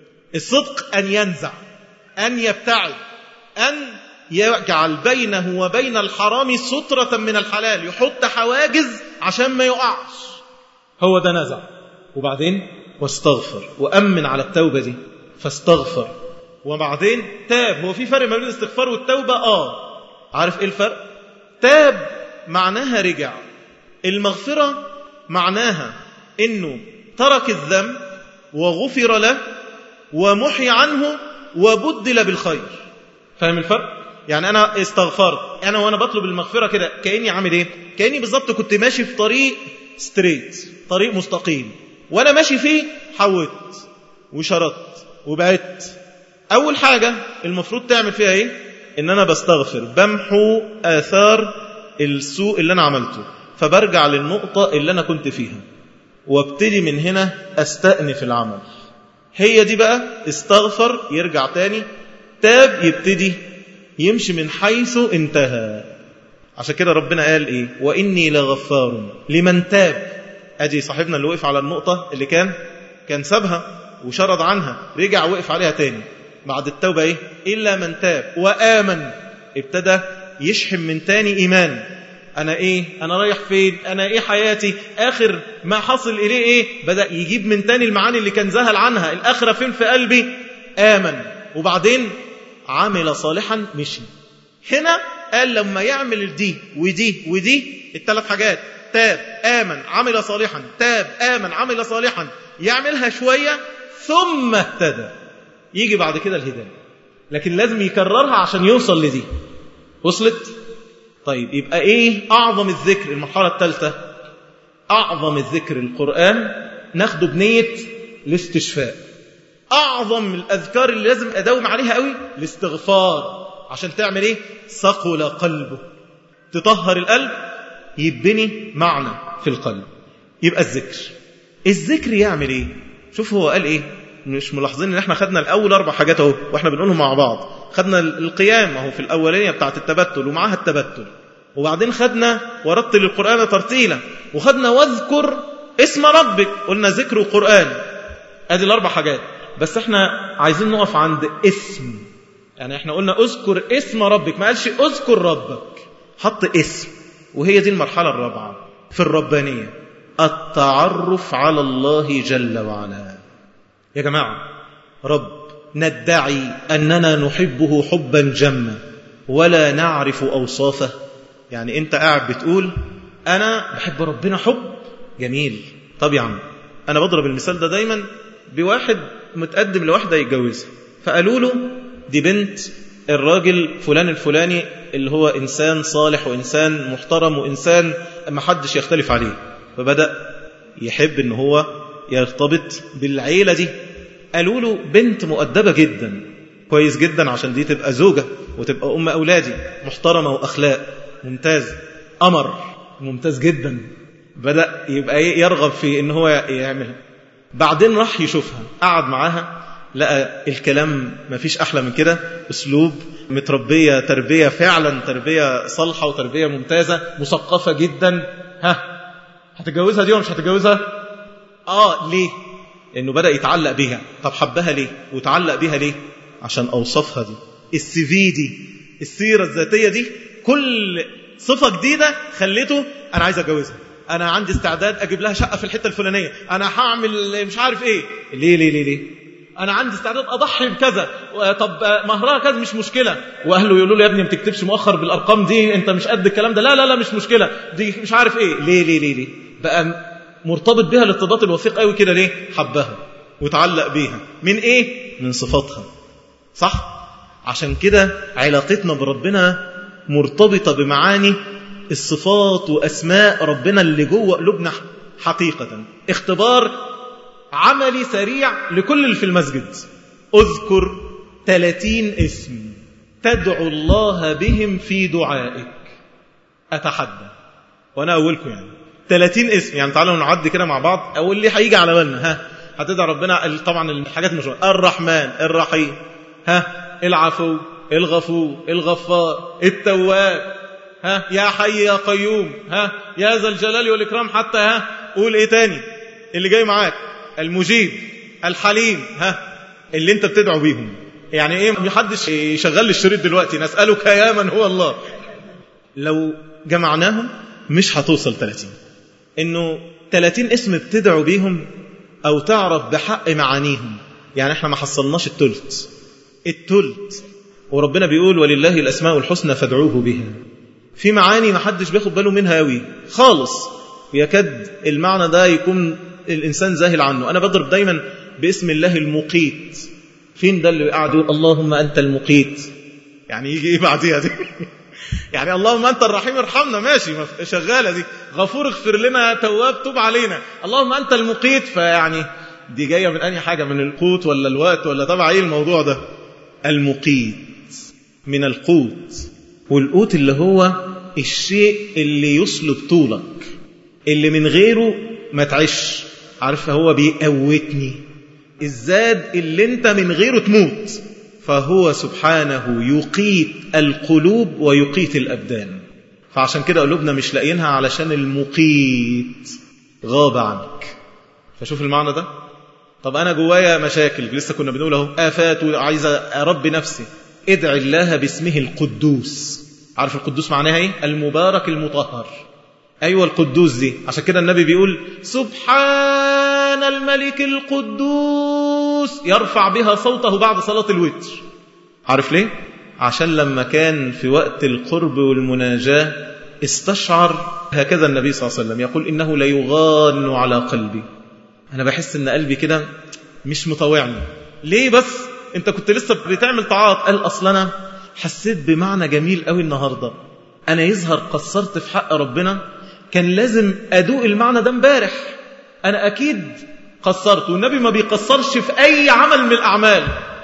الصدق أن ينزع أن يبتعد أن يجعل بينه وبين الحرام سترة من الحلال يحط حواجز عشان ما يقعش هو ده نزع وبعدين واستغفر وأمن على التوبة دي فاستغفر وبعدين تاب هو في فرق ما بين الاستغفار والتوبة آه عارف إيه الفرق تاب معناها رجع المغفرة معناها إنه ترك الذنب وغفر له ومحي عنه وبدل بالخير فاهم الفرق يعني انا استغفرت انا وانا بطلب المغفره كده كاني عامل ايه كاني بالظبط كنت ماشي في طريق ستريت طريق مستقيم وانا ماشي فيه حوت وشرطت وبعدت اول حاجه المفروض تعمل فيها ايه ان انا بستغفر بمحو اثار السوء اللي انا عملته فبرجع للنقطه اللي انا كنت فيها وابتدي من هنا استأنف العمل هي دي بقى استغفر يرجع تاني تاب يبتدي يمشي من حيث انتهى عشان كده ربنا قال ايه واني لغفار لمن تاب ادي صاحبنا اللي وقف على النقطه اللي كان كان سابها وشرد عنها رجع وقف عليها تاني بعد التوبه ايه الا من تاب وامن ابتدى يشحن من تاني ايمان انا ايه انا رايح فين انا ايه حياتي اخر ما حصل اليه ايه بدا يجيب من تاني المعاني اللي كان زهل عنها الاخره فين في قلبي امن وبعدين عمل صالحا مشي هنا قال لما يعمل دي ودي ودي الثلاث حاجات تاب آمن عمل صالحا تاب آمن عمل صالحا يعملها شوية ثم اهتدى يجي بعد كده الهداية لكن لازم يكررها عشان يوصل لدي وصلت طيب يبقى ايه اعظم الذكر المرحلة الثالثة اعظم الذكر القرآن ناخده بنية الاستشفاء أعظم الأذكار اللي لازم أداوم عليها قوي الاستغفار عشان تعمل إيه ثقل قلبه تطهر القلب يبني معنى في القلب يبقى الذكر الذكر يعمل إيه شوف هو قال إيه مش ملاحظين ان احنا خدنا الاول اربع حاجات اهو واحنا بنقولهم مع بعض خدنا القيام اهو في الاولانيه بتاعه التبتل ومعاها التبتل وبعدين خدنا ورتل القران ترتيلا وخدنا واذكر اسم ربك قلنا ذكر وقران ادي الاربع حاجات بس احنا عايزين نقف عند اسم يعني احنا قلنا اذكر اسم ربك ما قالش اذكر ربك حط اسم وهي دي المرحلة الرابعة في الربانية التعرف على الله جل وعلا يا جماعة رب ندعي أننا نحبه حبا جما ولا نعرف أوصافه يعني أنت قاعد بتقول أنا بحب ربنا حب جميل طب يا عم أنا بضرب المثال ده دايما بواحد متقدم لواحدة يتجوزها فقالوا له دي بنت الراجل فلان الفلاني اللي هو إنسان صالح وإنسان محترم وإنسان ما حدش يختلف عليه فبدأ يحب إن هو يرتبط بالعيلة دي قالوا له بنت مؤدبة جدا كويس جدا عشان دي تبقى زوجة وتبقى أم أولادي محترمة وأخلاق ممتاز أمر ممتاز جدا بدأ يبقى يرغب في إن هو يعملها بعدين راح يشوفها قعد معاها لقى الكلام ما فيش أحلى من كده أسلوب متربية تربية فعلا تربية صالحة وتربية ممتازة مثقفة جدا ها هتجوزها دي ولا مش هتجوزها آه ليه إنه بدأ يتعلق بيها طب حبها ليه وتعلق بيها ليه عشان أوصافها دي السي في دي السيرة الذاتية دي كل صفة جديدة خليته أنا عايز أتجوزها أنا عندي استعداد أجيب لها شقة في الحتة الفلانية أنا هعمل مش عارف إيه ليه ليه ليه ليه انا عندي استعداد اضحي بكذا طب مهرها كذا مش مشكله واهله يقولوا له يا ابني ما تكتبش مؤخر بالارقام دي انت مش قد الكلام ده لا لا لا مش مشكله دي مش عارف ايه ليه ليه ليه ليه بقى مرتبط بها الارتباط الوثيق قوي كده ليه حبها وتعلق بيها من ايه من صفاتها صح عشان كده علاقتنا بربنا مرتبطه بمعاني الصفات واسماء ربنا اللي جوه قلوبنا حقيقه اختبار عملي سريع لكل اللي في المسجد اذكر 30 اسم تدعو الله بهم في دعائك أتحدى وأنا أولكم يعني 30 اسم يعني تعالوا نعد كده مع بعض او اللي هيجي على بالنا ها هتدعي ربنا طبعا الحاجات مش الرحمن الرحيم ها العفو الغفور الغفار التواب ها يا حي يا قيوم ها يا ذا الجلال والإكرام حتى ها قول ايه تاني اللي جاي معاك المجيب الحليم ها اللي انت بتدعو بيهم يعني ايه محدش يشغل لي الشريط دلوقتي نسألك يا من هو الله لو جمعناهم مش هتوصل 30 انه 30 اسم بتدعو بيهم او تعرف بحق معانيهم يعني احنا ما حصلناش التلت التلت وربنا بيقول ولله الاسماء الحسنى فادعوه بها في معاني ما حدش بياخد باله منها قوي خالص يكاد المعنى ده يكون الانسان زاهل عنه انا بضرب دايما باسم الله المقيت فين ده اللي قاعد يقول اللهم انت المقيت يعني يجي ايه بعديها دي يعني اللهم انت الرحيم ارحمنا ماشي شغاله دي غفور اغفر لنا تواب توب علينا اللهم انت المقيت فيعني دي جايه من انهي حاجه من القوت ولا الوقت ولا تبع ايه الموضوع ده المقيت من القوت والقوت اللي هو الشيء اللي يصلب طولك اللي من غيره ما تعيش عارف هو بيقوتني الزاد اللي انت من غيره تموت فهو سبحانه يقيت القلوب ويقيت الأبدان فعشان كده قلوبنا مش لاقيينها علشان المقيت غاب عنك فشوف المعنى ده طب أنا جوايا مشاكل لسه كنا بنقول اهو آفات وعايزة أربي نفسي ادعي الله باسمه القدوس عارف القدوس معناها ايه المبارك المطهر أيوة القدوس دي عشان كده النبي بيقول سبحان الملك القدوس يرفع بها صوته بعد صلاة الوتر عارف ليه؟ عشان لما كان في وقت القرب والمناجاة استشعر هكذا النبي صلى الله عليه وسلم يقول إنه ليغان على قلبي أنا بحس إن قلبي كده مش مطوعني ليه بس أنت كنت لسه بتعمل طاعات قال أصلا أنا حسيت بمعنى جميل قوي النهاردة أنا يظهر قصرت في حق ربنا كان لازم أدوق المعنى ده امبارح أنا أكيد قصرت والنبي ما بيقصرش في أي عمل من الأعمال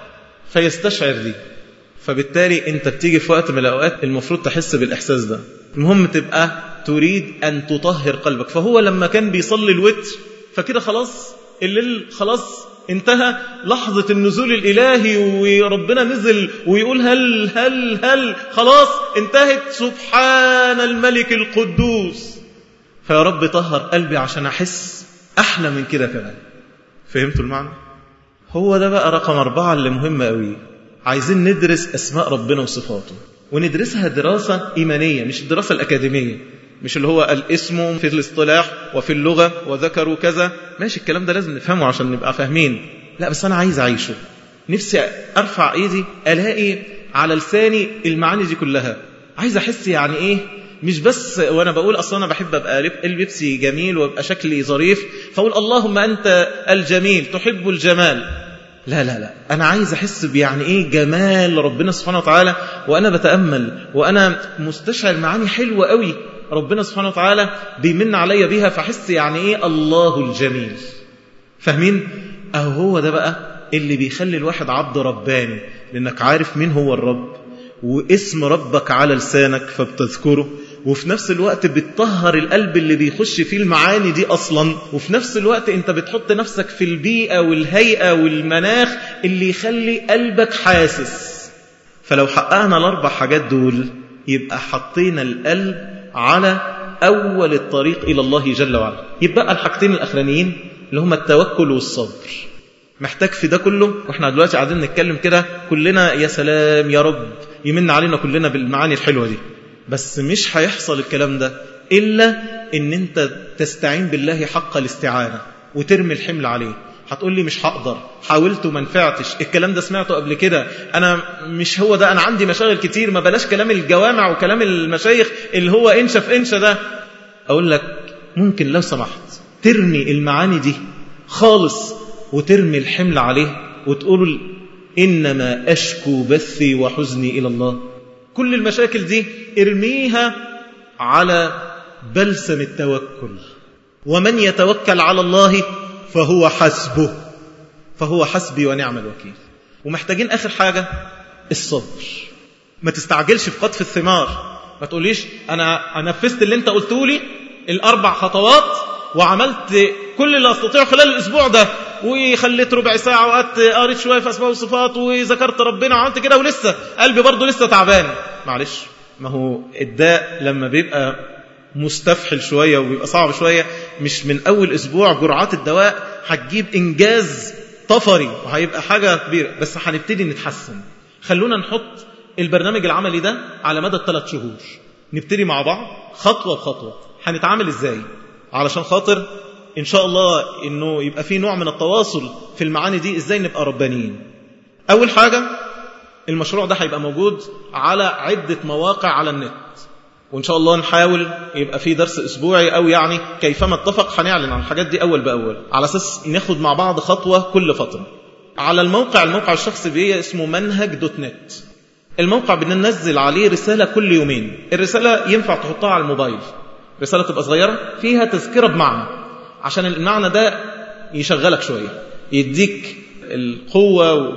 فيستشعر دي فبالتالي أنت بتيجي في وقت من الأوقات المفروض تحس بالإحساس ده المهم تبقى تريد أن تطهر قلبك فهو لما كان بيصلي الوتر فكده خلاص الليل خلاص انتهى لحظة النزول الإلهي وربنا نزل ويقول هل هل هل خلاص انتهت سبحان الملك القدوس فيا رب طهر قلبي عشان أحس أحلى من كده كمان فهمتوا المعنى؟ هو ده بقى رقم أربعة اللي مهم قوي عايزين ندرس أسماء ربنا وصفاته وندرسها دراسة إيمانية مش الدراسة الأكاديمية مش اللي هو الاسم في الاصطلاح وفي اللغة وذكروا كذا ماشي الكلام ده لازم نفهمه عشان نبقى فاهمين لا بس أنا عايز أعيشه نفسي أرفع إيدي ألاقي على لساني المعاني دي كلها عايز أحس يعني إيه مش بس وانا بقول اصلا انا بحب ابقى لبسي جميل وابقى شكلي ظريف فاقول اللهم انت الجميل تحب الجمال لا لا لا انا عايز احس بيعني ايه جمال ربنا سبحانه وتعالى وانا بتامل وانا مستشعر معاني حلوه قوي ربنا سبحانه وتعالى بيمن عليا بيها فاحس يعني ايه الله الجميل فاهمين اهو هو ده بقى اللي بيخلي الواحد عبد رباني لانك عارف مين هو الرب واسم ربك على لسانك فبتذكره وفي نفس الوقت بتطهر القلب اللي بيخش فيه المعاني دي أصلا وفي نفس الوقت انت بتحط نفسك في البيئة والهيئة والمناخ اللي يخلي قلبك حاسس فلو حققنا الأربع حاجات دول يبقى حطينا القلب على أول الطريق إلى الله جل وعلا يبقى الحاجتين الأخرانيين اللي هما التوكل والصبر محتاج في ده كله واحنا دلوقتي قاعدين نتكلم كده كلنا يا سلام يا رب يمن علينا كلنا بالمعاني الحلوة دي بس مش هيحصل الكلام ده إلا إن أنت تستعين بالله حق الاستعانة وترمي الحمل عليه هتقول لي مش هقدر حاولت وما نفعتش الكلام ده سمعته قبل كده أنا مش هو ده أنا عندي مشاغل كتير ما بلاش كلام الجوامع وكلام المشايخ اللي هو إنشا في إنشا ده أقول لك ممكن لو سمحت ترمي المعاني دي خالص وترمي الحمل عليه وتقول إنما أشكو بثي وحزني إلى الله كل المشاكل دي ارميها على بلسم التوكل ومن يتوكل على الله فهو حسبه فهو حسبي ونعم الوكيل ومحتاجين آخر حاجة الصبر ما تستعجلش في قطف الثمار ما تقوليش أنا نفذت اللي أنت قلته لي الأربع خطوات وعملت كل اللي أستطيعه خلال الأسبوع ده وخليت ربع ساعة وقت قريت شوية في أسماء وصفات وذكرت ربنا وعملت كده ولسه قلبي برضه لسه تعبان معلش ما هو الداء لما بيبقى مستفحل شوية وبيبقى صعب شوية مش من أول أسبوع جرعات الدواء هتجيب إنجاز طفري وهيبقى حاجة كبيرة بس هنبتدي نتحسن خلونا نحط البرنامج العملي ده على مدى الثلاث شهور نبتدي مع بعض خطوة بخطوة هنتعامل ازاي علشان خاطر ان شاء الله انه يبقى في نوع من التواصل في المعاني دي ازاي نبقى ربانيين اول حاجة المشروع ده هيبقى موجود على عدة مواقع على النت وإن شاء الله نحاول يبقى في درس أسبوعي أو يعني كيفما اتفق هنعلن عن الحاجات دي أول بأول على أساس ناخد مع بعض خطوة كل فترة على الموقع الموقع الشخصي بيه اسمه منهج دوت نت الموقع بننزل عليه رسالة كل يومين الرسالة ينفع تحطها على الموبايل رسالة تبقى صغيرة فيها تذكرة بمعنى عشان المعنى ده يشغلك شوية يديك القوة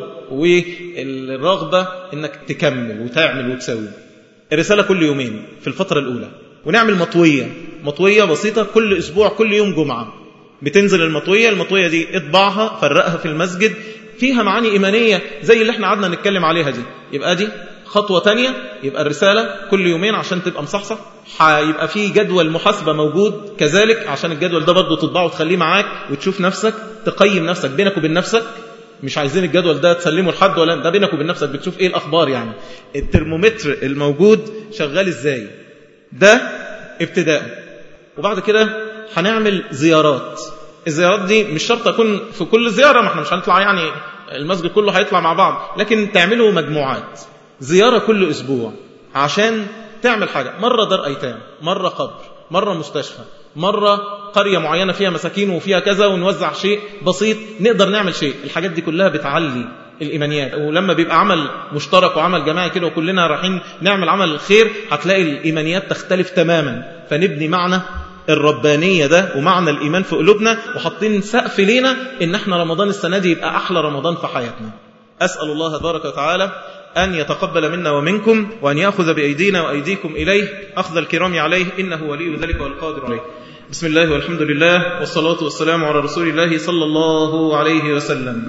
والرغبة انك تكمل وتعمل وتسوي الرسالة كل يومين في الفترة الأولى ونعمل مطوية مطوية بسيطة كل أسبوع كل يوم جمعة بتنزل المطوية المطوية دي اطبعها فرقها في المسجد فيها معاني إيمانية زي اللي احنا قعدنا نتكلم عليها دي يبقى دي خطوة تانية يبقى الرسالة كل يومين عشان تبقى مصحصح هيبقى في جدول محاسبة موجود كذلك عشان الجدول ده برضه تطبعه وتخليه معاك وتشوف نفسك تقيم نفسك بينك وبين نفسك مش عايزين الجدول ده تسلمه لحد ولا ده بينك وبين نفسك بتشوف ايه الاخبار يعني الترمومتر الموجود شغال ازاي ده ابتداء وبعد كده هنعمل زيارات الزيارات دي مش شرط اكون في كل زياره ما احنا مش هنطلع يعني المسجد كله هيطلع مع بعض لكن تعملوا مجموعات زياره كل اسبوع عشان تعمل حاجه مره دار ايتام مره قبر مره مستشفى مرة قرية معينة فيها مساكين وفيها كذا ونوزع شيء بسيط نقدر نعمل شيء الحاجات دي كلها بتعلي الإيمانيات ولما بيبقى عمل مشترك وعمل جماعي كده وكلنا رايحين نعمل عمل الخير هتلاقي الإيمانيات تختلف تماما فنبني معنى الربانية ده ومعنى الإيمان في قلوبنا وحاطين سقف لينا إن احنا رمضان السنة دي يبقى أحلى رمضان في حياتنا أسأل الله تبارك وتعالى أن يتقبل منا ومنكم وأن يأخذ بأيدينا وأيديكم إليه أخذ الكرام عليه إنه ولي ذلك والقادر عليه بسم الله والحمد لله والصلاة والسلام على رسول الله صلى الله عليه وسلم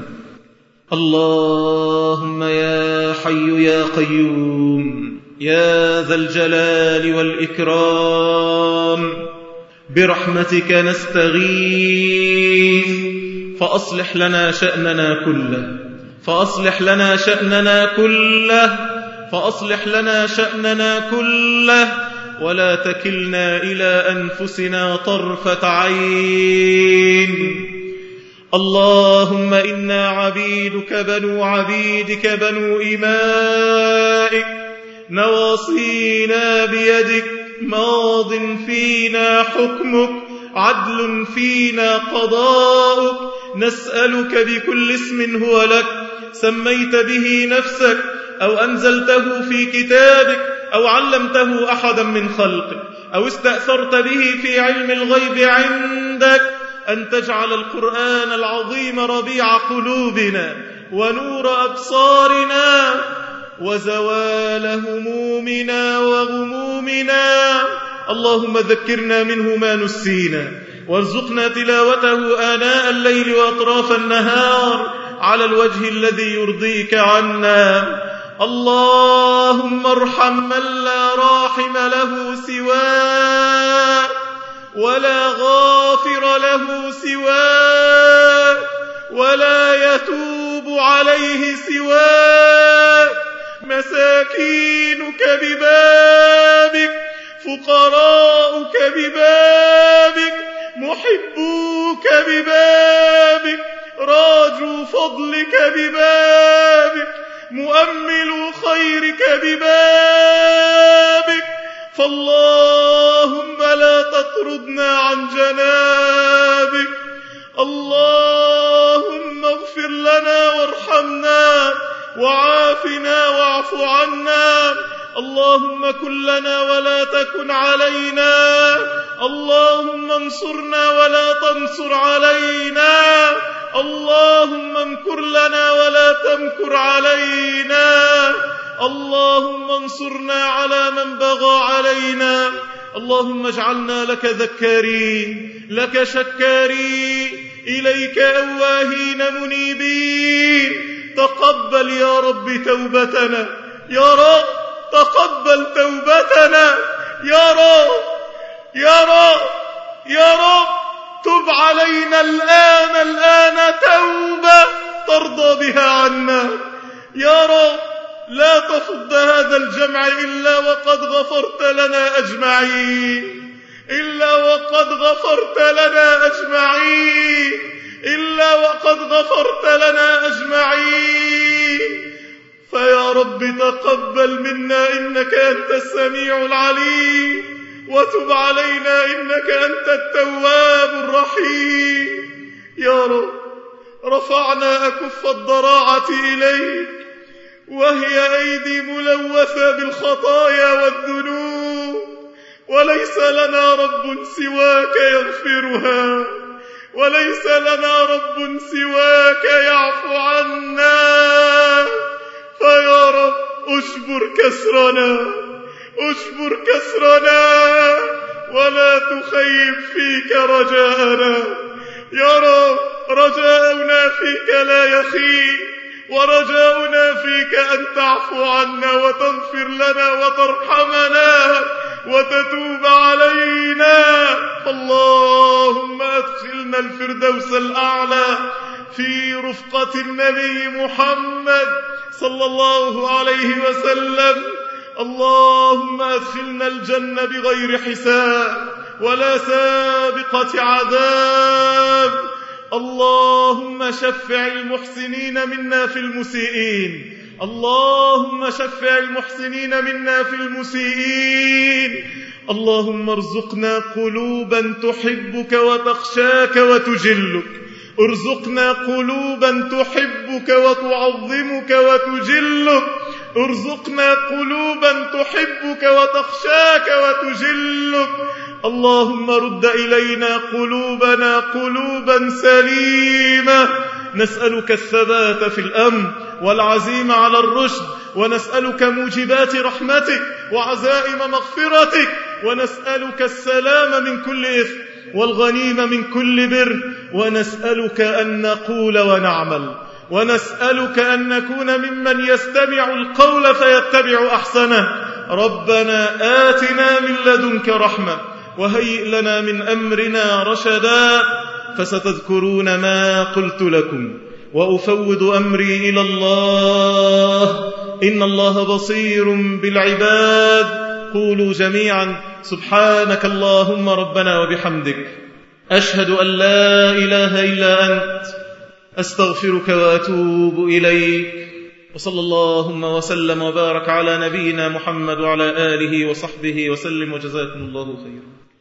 اللهم يا حي يا قيوم يا ذا الجلال والإكرام برحمتك نستغيث فأصلح لنا شأننا كله فأصلح لنا شأننا كله فأصلح لنا شأننا كله ولا تكلنا إلى أنفسنا طرفة عين اللهم إنا عبيدك بنو عبيدك بنو إمائك نواصينا بيدك ماض فينا حكمك عدل فينا قضاؤك نسألك بكل اسم هو لك سميت به نفسك أو أنزلته في كتابك أو علمته أحدا من خلقك أو استأثرت به في علم الغيب عندك أن تجعل القرآن العظيم ربيع قلوبنا ونور أبصارنا وزوال همومنا وغمومنا اللهم ذكرنا منه ما نسينا وارزقنا تلاوته آناء الليل وأطراف النهار على الوجه الذي يرضيك عنا اللهم ارحم من لا راحم له سواك ولا غافر له سواك ولا يتوب عليه سواك مساكينك ببابك فقراؤك ببابك محبوك ببابك راجوا فضلك ببابك مؤمل خيرك ببابك فاللهم لا تطردنا عن جنابك اللهم اغفر لنا وارحمنا وعافنا واعف عنا اللهم كن لنا ولا تكن علينا اللهم انصرنا ولا تنصر علينا اللهم امكر لنا ولا تمكر علينا اللهم انصرنا على من بغى علينا اللهم اجعلنا لك ذكارين لك شكارين إليك أواهين منيبين تقبل يا رب توبتنا يا رب تقبل توبتنا يا رب يا رب يا رب تب علينا الآن الآن توبة ترضى بها عنا يا رب لا تفض هذا الجمع إلا وقد غفرت لنا أجمعين إلا وقد غفرت لنا أجمعين إلا وقد غفرت لنا أجمعين فيا رب تقبل منا إنك أنت السميع العليم وتب علينا إنك أنت التواب الرحيم يا رب رفعنا أكف الضراعة إليك وهي أيدي ملوثة بالخطايا والذنوب وليس لنا رب سواك يغفرها وليس لنا رب سواك يعفو عنا فيا رب اشبر كسرنا اشبر كسرنا ولا تخيب فيك رجاءنا يا رب رجاؤنا فيك لا يخيب ورجاؤنا فيك أن تعفو عنا وتغفر لنا وترحمنا وتتوب علينا اللهم أدخلنا الفردوس الأعلى في رفقة النبي محمد صلى الله عليه وسلم اللهم أدخلنا الجنة بغير حساب ولا سابقة عذاب اللهم شفع المحسنين منا في المسيئين اللهم شفع المحسنين منا في المسيئين اللهم ارزقنا قلوبا تحبك وتخشاك وتجلك ارزقنا قلوبا تحبك وتعظمك وتجلك ارزقنا قلوبا تحبك وتخشاك وتجلك اللهم رد إلينا قلوبنا قلوبا سليمة نسألك الثبات في الأمر والعزيمة على الرشد ونسألك موجبات رحمتك وعزائم مغفرتك ونسألك السلام من كل إثم والغنيمة من كل بر ونسألك أن نقول ونعمل ونسألك أن نكون ممن يستمع القول فيتبع أحسنه ربنا آتنا من لدنك رحمة وهيئ لنا من أمرنا رشدا فستذكرون ما قلت لكم وأفوض أمري إلى الله إن الله بصير بالعباد قولوا جميعا سبحانك اللهم ربنا وبحمدك أشهد أن لا إله إلا أنت أستغفرك وأتوب إليك وصلى اللهم وسلم وبارك على نبينا محمد وعلى آله وصحبه وسلم وجزاكم الله خيرا